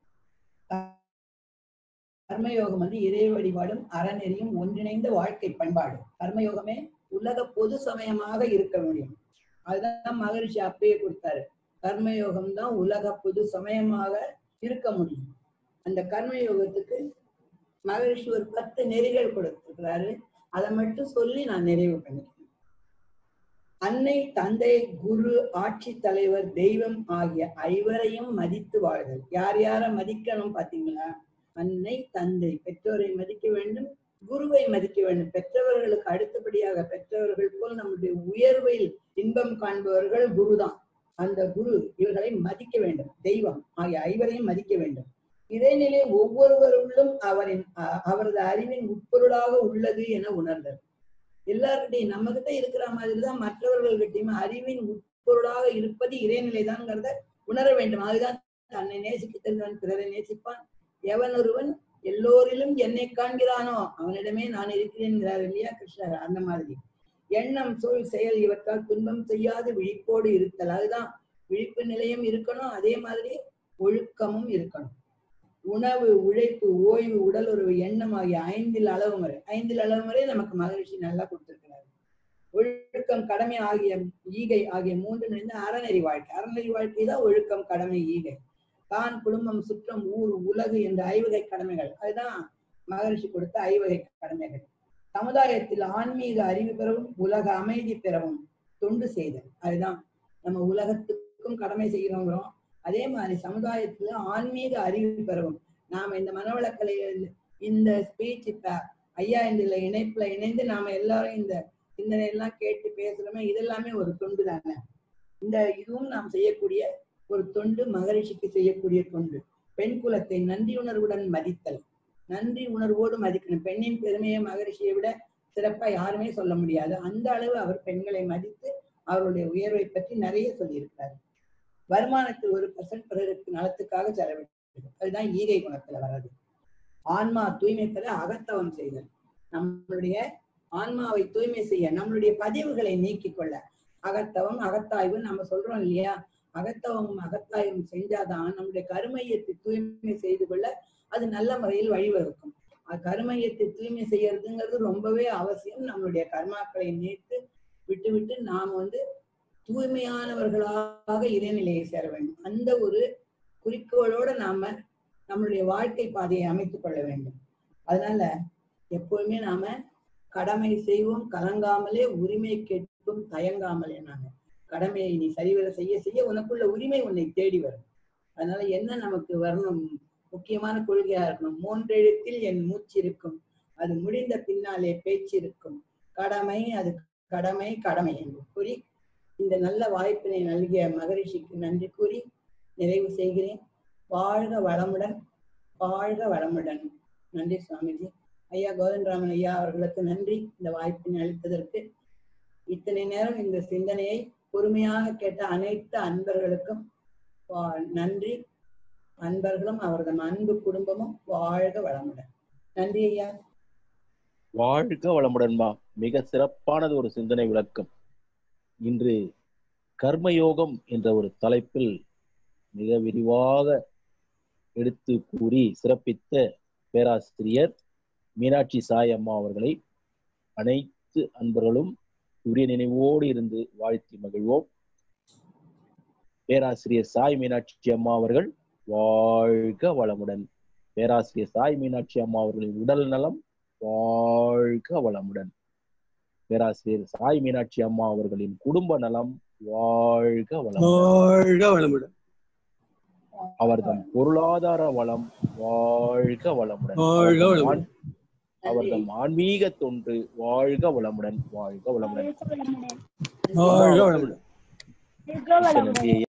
கர்மயோகம் வந்து இறை வழிபாடும் அறநெறியும் ஒன்றிணைந்த வாழ்க்கை பண்பாடு கர்மயோகமே உலக பொது சமயமாக இருக்க முடியும் அதுதான் மகரிஷி அப்பயே கொடுத்தாரு கர்மயோகம் தான் உலக பொது சமயமாக இருக்க முடியும் அந்த கர்மயோகத்துக்கு மகரிஷி ஒரு பத்து நெறிகள் கொடுத்திருக்கிறாரு அதை மட்டும் சொல்லி நான் நிறைவு பண்ணிக்கிறேன் அன்னை தந்தை குரு ஆட்சி தலைவர் தெய்வம் ஆகிய ஐவரையும் மதித்து வாழ்தல் யார் யார மதிக்கணும் பாத்தீங்களா அன்னை தந்தை பெற்றோரை மதிக்க வேண்டும் குருவை மதிக்க வேண்டும் பெற்றவர்களுக்கு அடுத்தபடியாக பெற்றவர்கள் போல் நம்முடைய உயர்வில் இன்பம் காண்பவர்கள் குருதான் அந்த குரு இவர்களை மதிக்க வேண்டும் தெய்வம் ஆகிய ஐவரையும் மதிக்க வேண்டும் இறைநிலை ஒவ்வொருவருள்ளும் அவரின் அ- அவரது அறிவின் உட்பொருளாக உள்ளது என உணர்ந்தல் எல்லார்கிட்டையும் நம்ம கிட்ட இருக்கிற மாதிரிதான் மற்றவர்கள்கிட்டயும் அறிவின் உட்பொருளாக இருப்பது இறைநிலைதான்ங்கிறத உணர வேண்டும் அதுதான் தன்னை நேசிக்க தெரிந்தவன் பிறரை நேசிப்பான் எவன் ஒருவன் எல்லோரிலும் என்னை காண்கிறானோ அவனிடமே நான் இருக்கிறேன்கிறார் இல்லையா கிருஷ்ணர் அந்த மாதிரி எண்ணம் சொல் செயல் இவற்றால் துன்பம் செய்யாது விழிப்போடு இருத்தல் அதுதான் விழிப்பு நிலையம் இருக்கணும் அதே மாதிரி ஒழுக்கமும் இருக்கணும் உணவு உழைப்பு ஓய்வு உடல் உறவு எண்ணம் ஆகிய ஐந்தில் அளவு முறை ஐந்தில் அளவு முறை நமக்கு மகரிஷி நல்லா கொடுத்திருக்கிறார் ஒழுக்கம் கடமை ஆகிய ஈகை ஆகிய மூன்று நிறைந்த அறநெறி வாழ்க்கை அறநெறி வாழ்க்கை தான் ஒழுக்கம் கடமை ஈகை தான் குடும்பம் சுற்றம் ஊர் உலகு என்ற ஐவகை கடமைகள் அதுதான் மகரிஷி கொடுத்த ஐவகை கடமைகள் சமுதாயத்தில் ஆன்மீக அறிவு பெறவும் உலக அமைதி பெறவும் தொண்டு செய்தல் அதுதான் நம்ம உலகத்துக்கும் கடமை செய்கிறோங்கிறோம் அதே மாதிரி சமுதாயத்துல ஆன்மீக அறிவு பெறவும் நாம இந்த மனவளக்கலை இந்த ஸ்பீச் இப்ப ஐயா இந்த இணைப்புல இணைந்து நாம எல்லாரும் இந்த சிந்தனை எல்லாம் கேட்டு பேசுறோமே இதெல்லாமே ஒரு தொண்டு தானே இந்த இதுவும் நாம் செய்யக்கூடிய ஒரு தொண்டு மகரிஷிக்கு செய்யக்கூடிய தொண்டு பெண் குலத்தை நன்றி உணர்வுடன் மதித்தல் நன்றி உணர்வோடு மதிக்கணும் பெண்ணின் பெருமையை மகரிஷியை விட சிறப்பா யாருமே சொல்ல முடியாது அந்த அளவு அவர் பெண்களை மதித்து அவருடைய உயர்வை பற்றி நிறைய சொல்லியிருக்கிறார் வருமானத்தில் ஒரு பர்சன்ட் பிறருக்கு நலத்துக்காக செலவிடுறது அதுதான் ஈகை குணத்துல வர்றது ஆன்மா தூய்மை பெற அகத்தவம் செய்தல் நம்மளுடைய ஆன்மாவை தூய்மை செய்ய நம்மளுடைய பதிவுகளை நீக்கிக் கொள்ள அகத்தவம் அகத்தாய்வு நம்ம சொல்றோம் இல்லையா அகத்தவம் அகத்தாய்வும் செஞ்சாதான் நம்முடைய கருமையத்தை தூய்மை செய்து கொள்ள அது நல்ல முறையில் வழிவகுக்கும் அது கருமையத்தை தூய்மை செய்யறதுங்கிறது ரொம்பவே அவசியம் நம்மளுடைய கர்மாக்களை நீத்து விட்டு விட்டு நாம் வந்து தூய்மையானவர்களாக இறைநிலையை சேர வேண்டும் அந்த ஒரு குறிக்கோளோட நாம நம்மளுடைய வாழ்க்கை பாதையை அமைத்துக் கொள்ள வேண்டும் அதனால எப்பொழுதுமே நாம கடமை செய்வோம் கலங்காமலே உரிமை கேட்கும் தயங்காமலே நாம கடமையை நீ சரிவர செய்ய செய்ய உனக்குள்ள உரிமை உன்னை தேடி வரும் அதனால என்ன நமக்கு வரணும் முக்கியமான கொள்கையா இருக்கணும் மூன்றெழுத்தில் என் மூச்சு இருக்கும் அது முடிந்த பின்னாலே பேச்சு இருக்கும் கடமை அது கடமை கடமை என்று கூறி இந்த நல்ல வாய்ப்பினை நல்கிய மகரிஷிக்கு நன்றி கூறி நிறைவு செய்கிறேன் வாழ்க வளமுடன் வாழ்க வளமுடன் நன்றி சுவாமிஜி ஐயா கோதண்டராமன் ஐயா அவர்களுக்கு நன்றி இந்த வாய்ப்பினை அளித்ததற்கு இத்தனை நேரம் இந்த சிந்தனையை பொறுமையாக கேட்ட அனைத்து அன்பர்களுக்கும் வா- நன்றி அன்பர்களும் அவரது அன்பு குடும்பமும் வாழ்க வளமுடன் நன்றி ஐயா வாழ்க வளமுடன்மா மிக சிறப்பானது ஒரு சிந்தனை விளக்கம் இன்று கர்மயோகம் என்ற ஒரு தலைப்பில் மிக விரிவாக எடுத்து கூறி சிறப்பித்த பேராசிரியர் மீனாட்சி சாய் அம்மா அவர்களை அனைத்து அன்பர்களும் உரிய நினைவோடு இருந்து வாழ்த்தி மகிழ்வோம் பேராசிரியர் சாய் மீனாட்சி அம்மா அவர்கள் வாழ்க வளமுடன் பேராசிரியர் சாய் மீனாட்சி அம்மா அவர்களின் உடல் நலம் வாழ்க வளமுடன் பேராசிரியர் சாய் மீனாட்சி அம்மா அவர்களின் குடும்ப நலம் வாழ்க வளமுடன் வாழ்க வளமுடன் அவர்தம் பொருளாதார வளம் வாழ்க வளமுடன் வாழ்க அவர்தம் வளமுடன். ஆண்- அவர்தம் ஆன்மீக தொன்று வாழ்க வளமுடன் வாழ்க வளமுடன் வாழ்க வளமுடன் நன்றி ஐயா.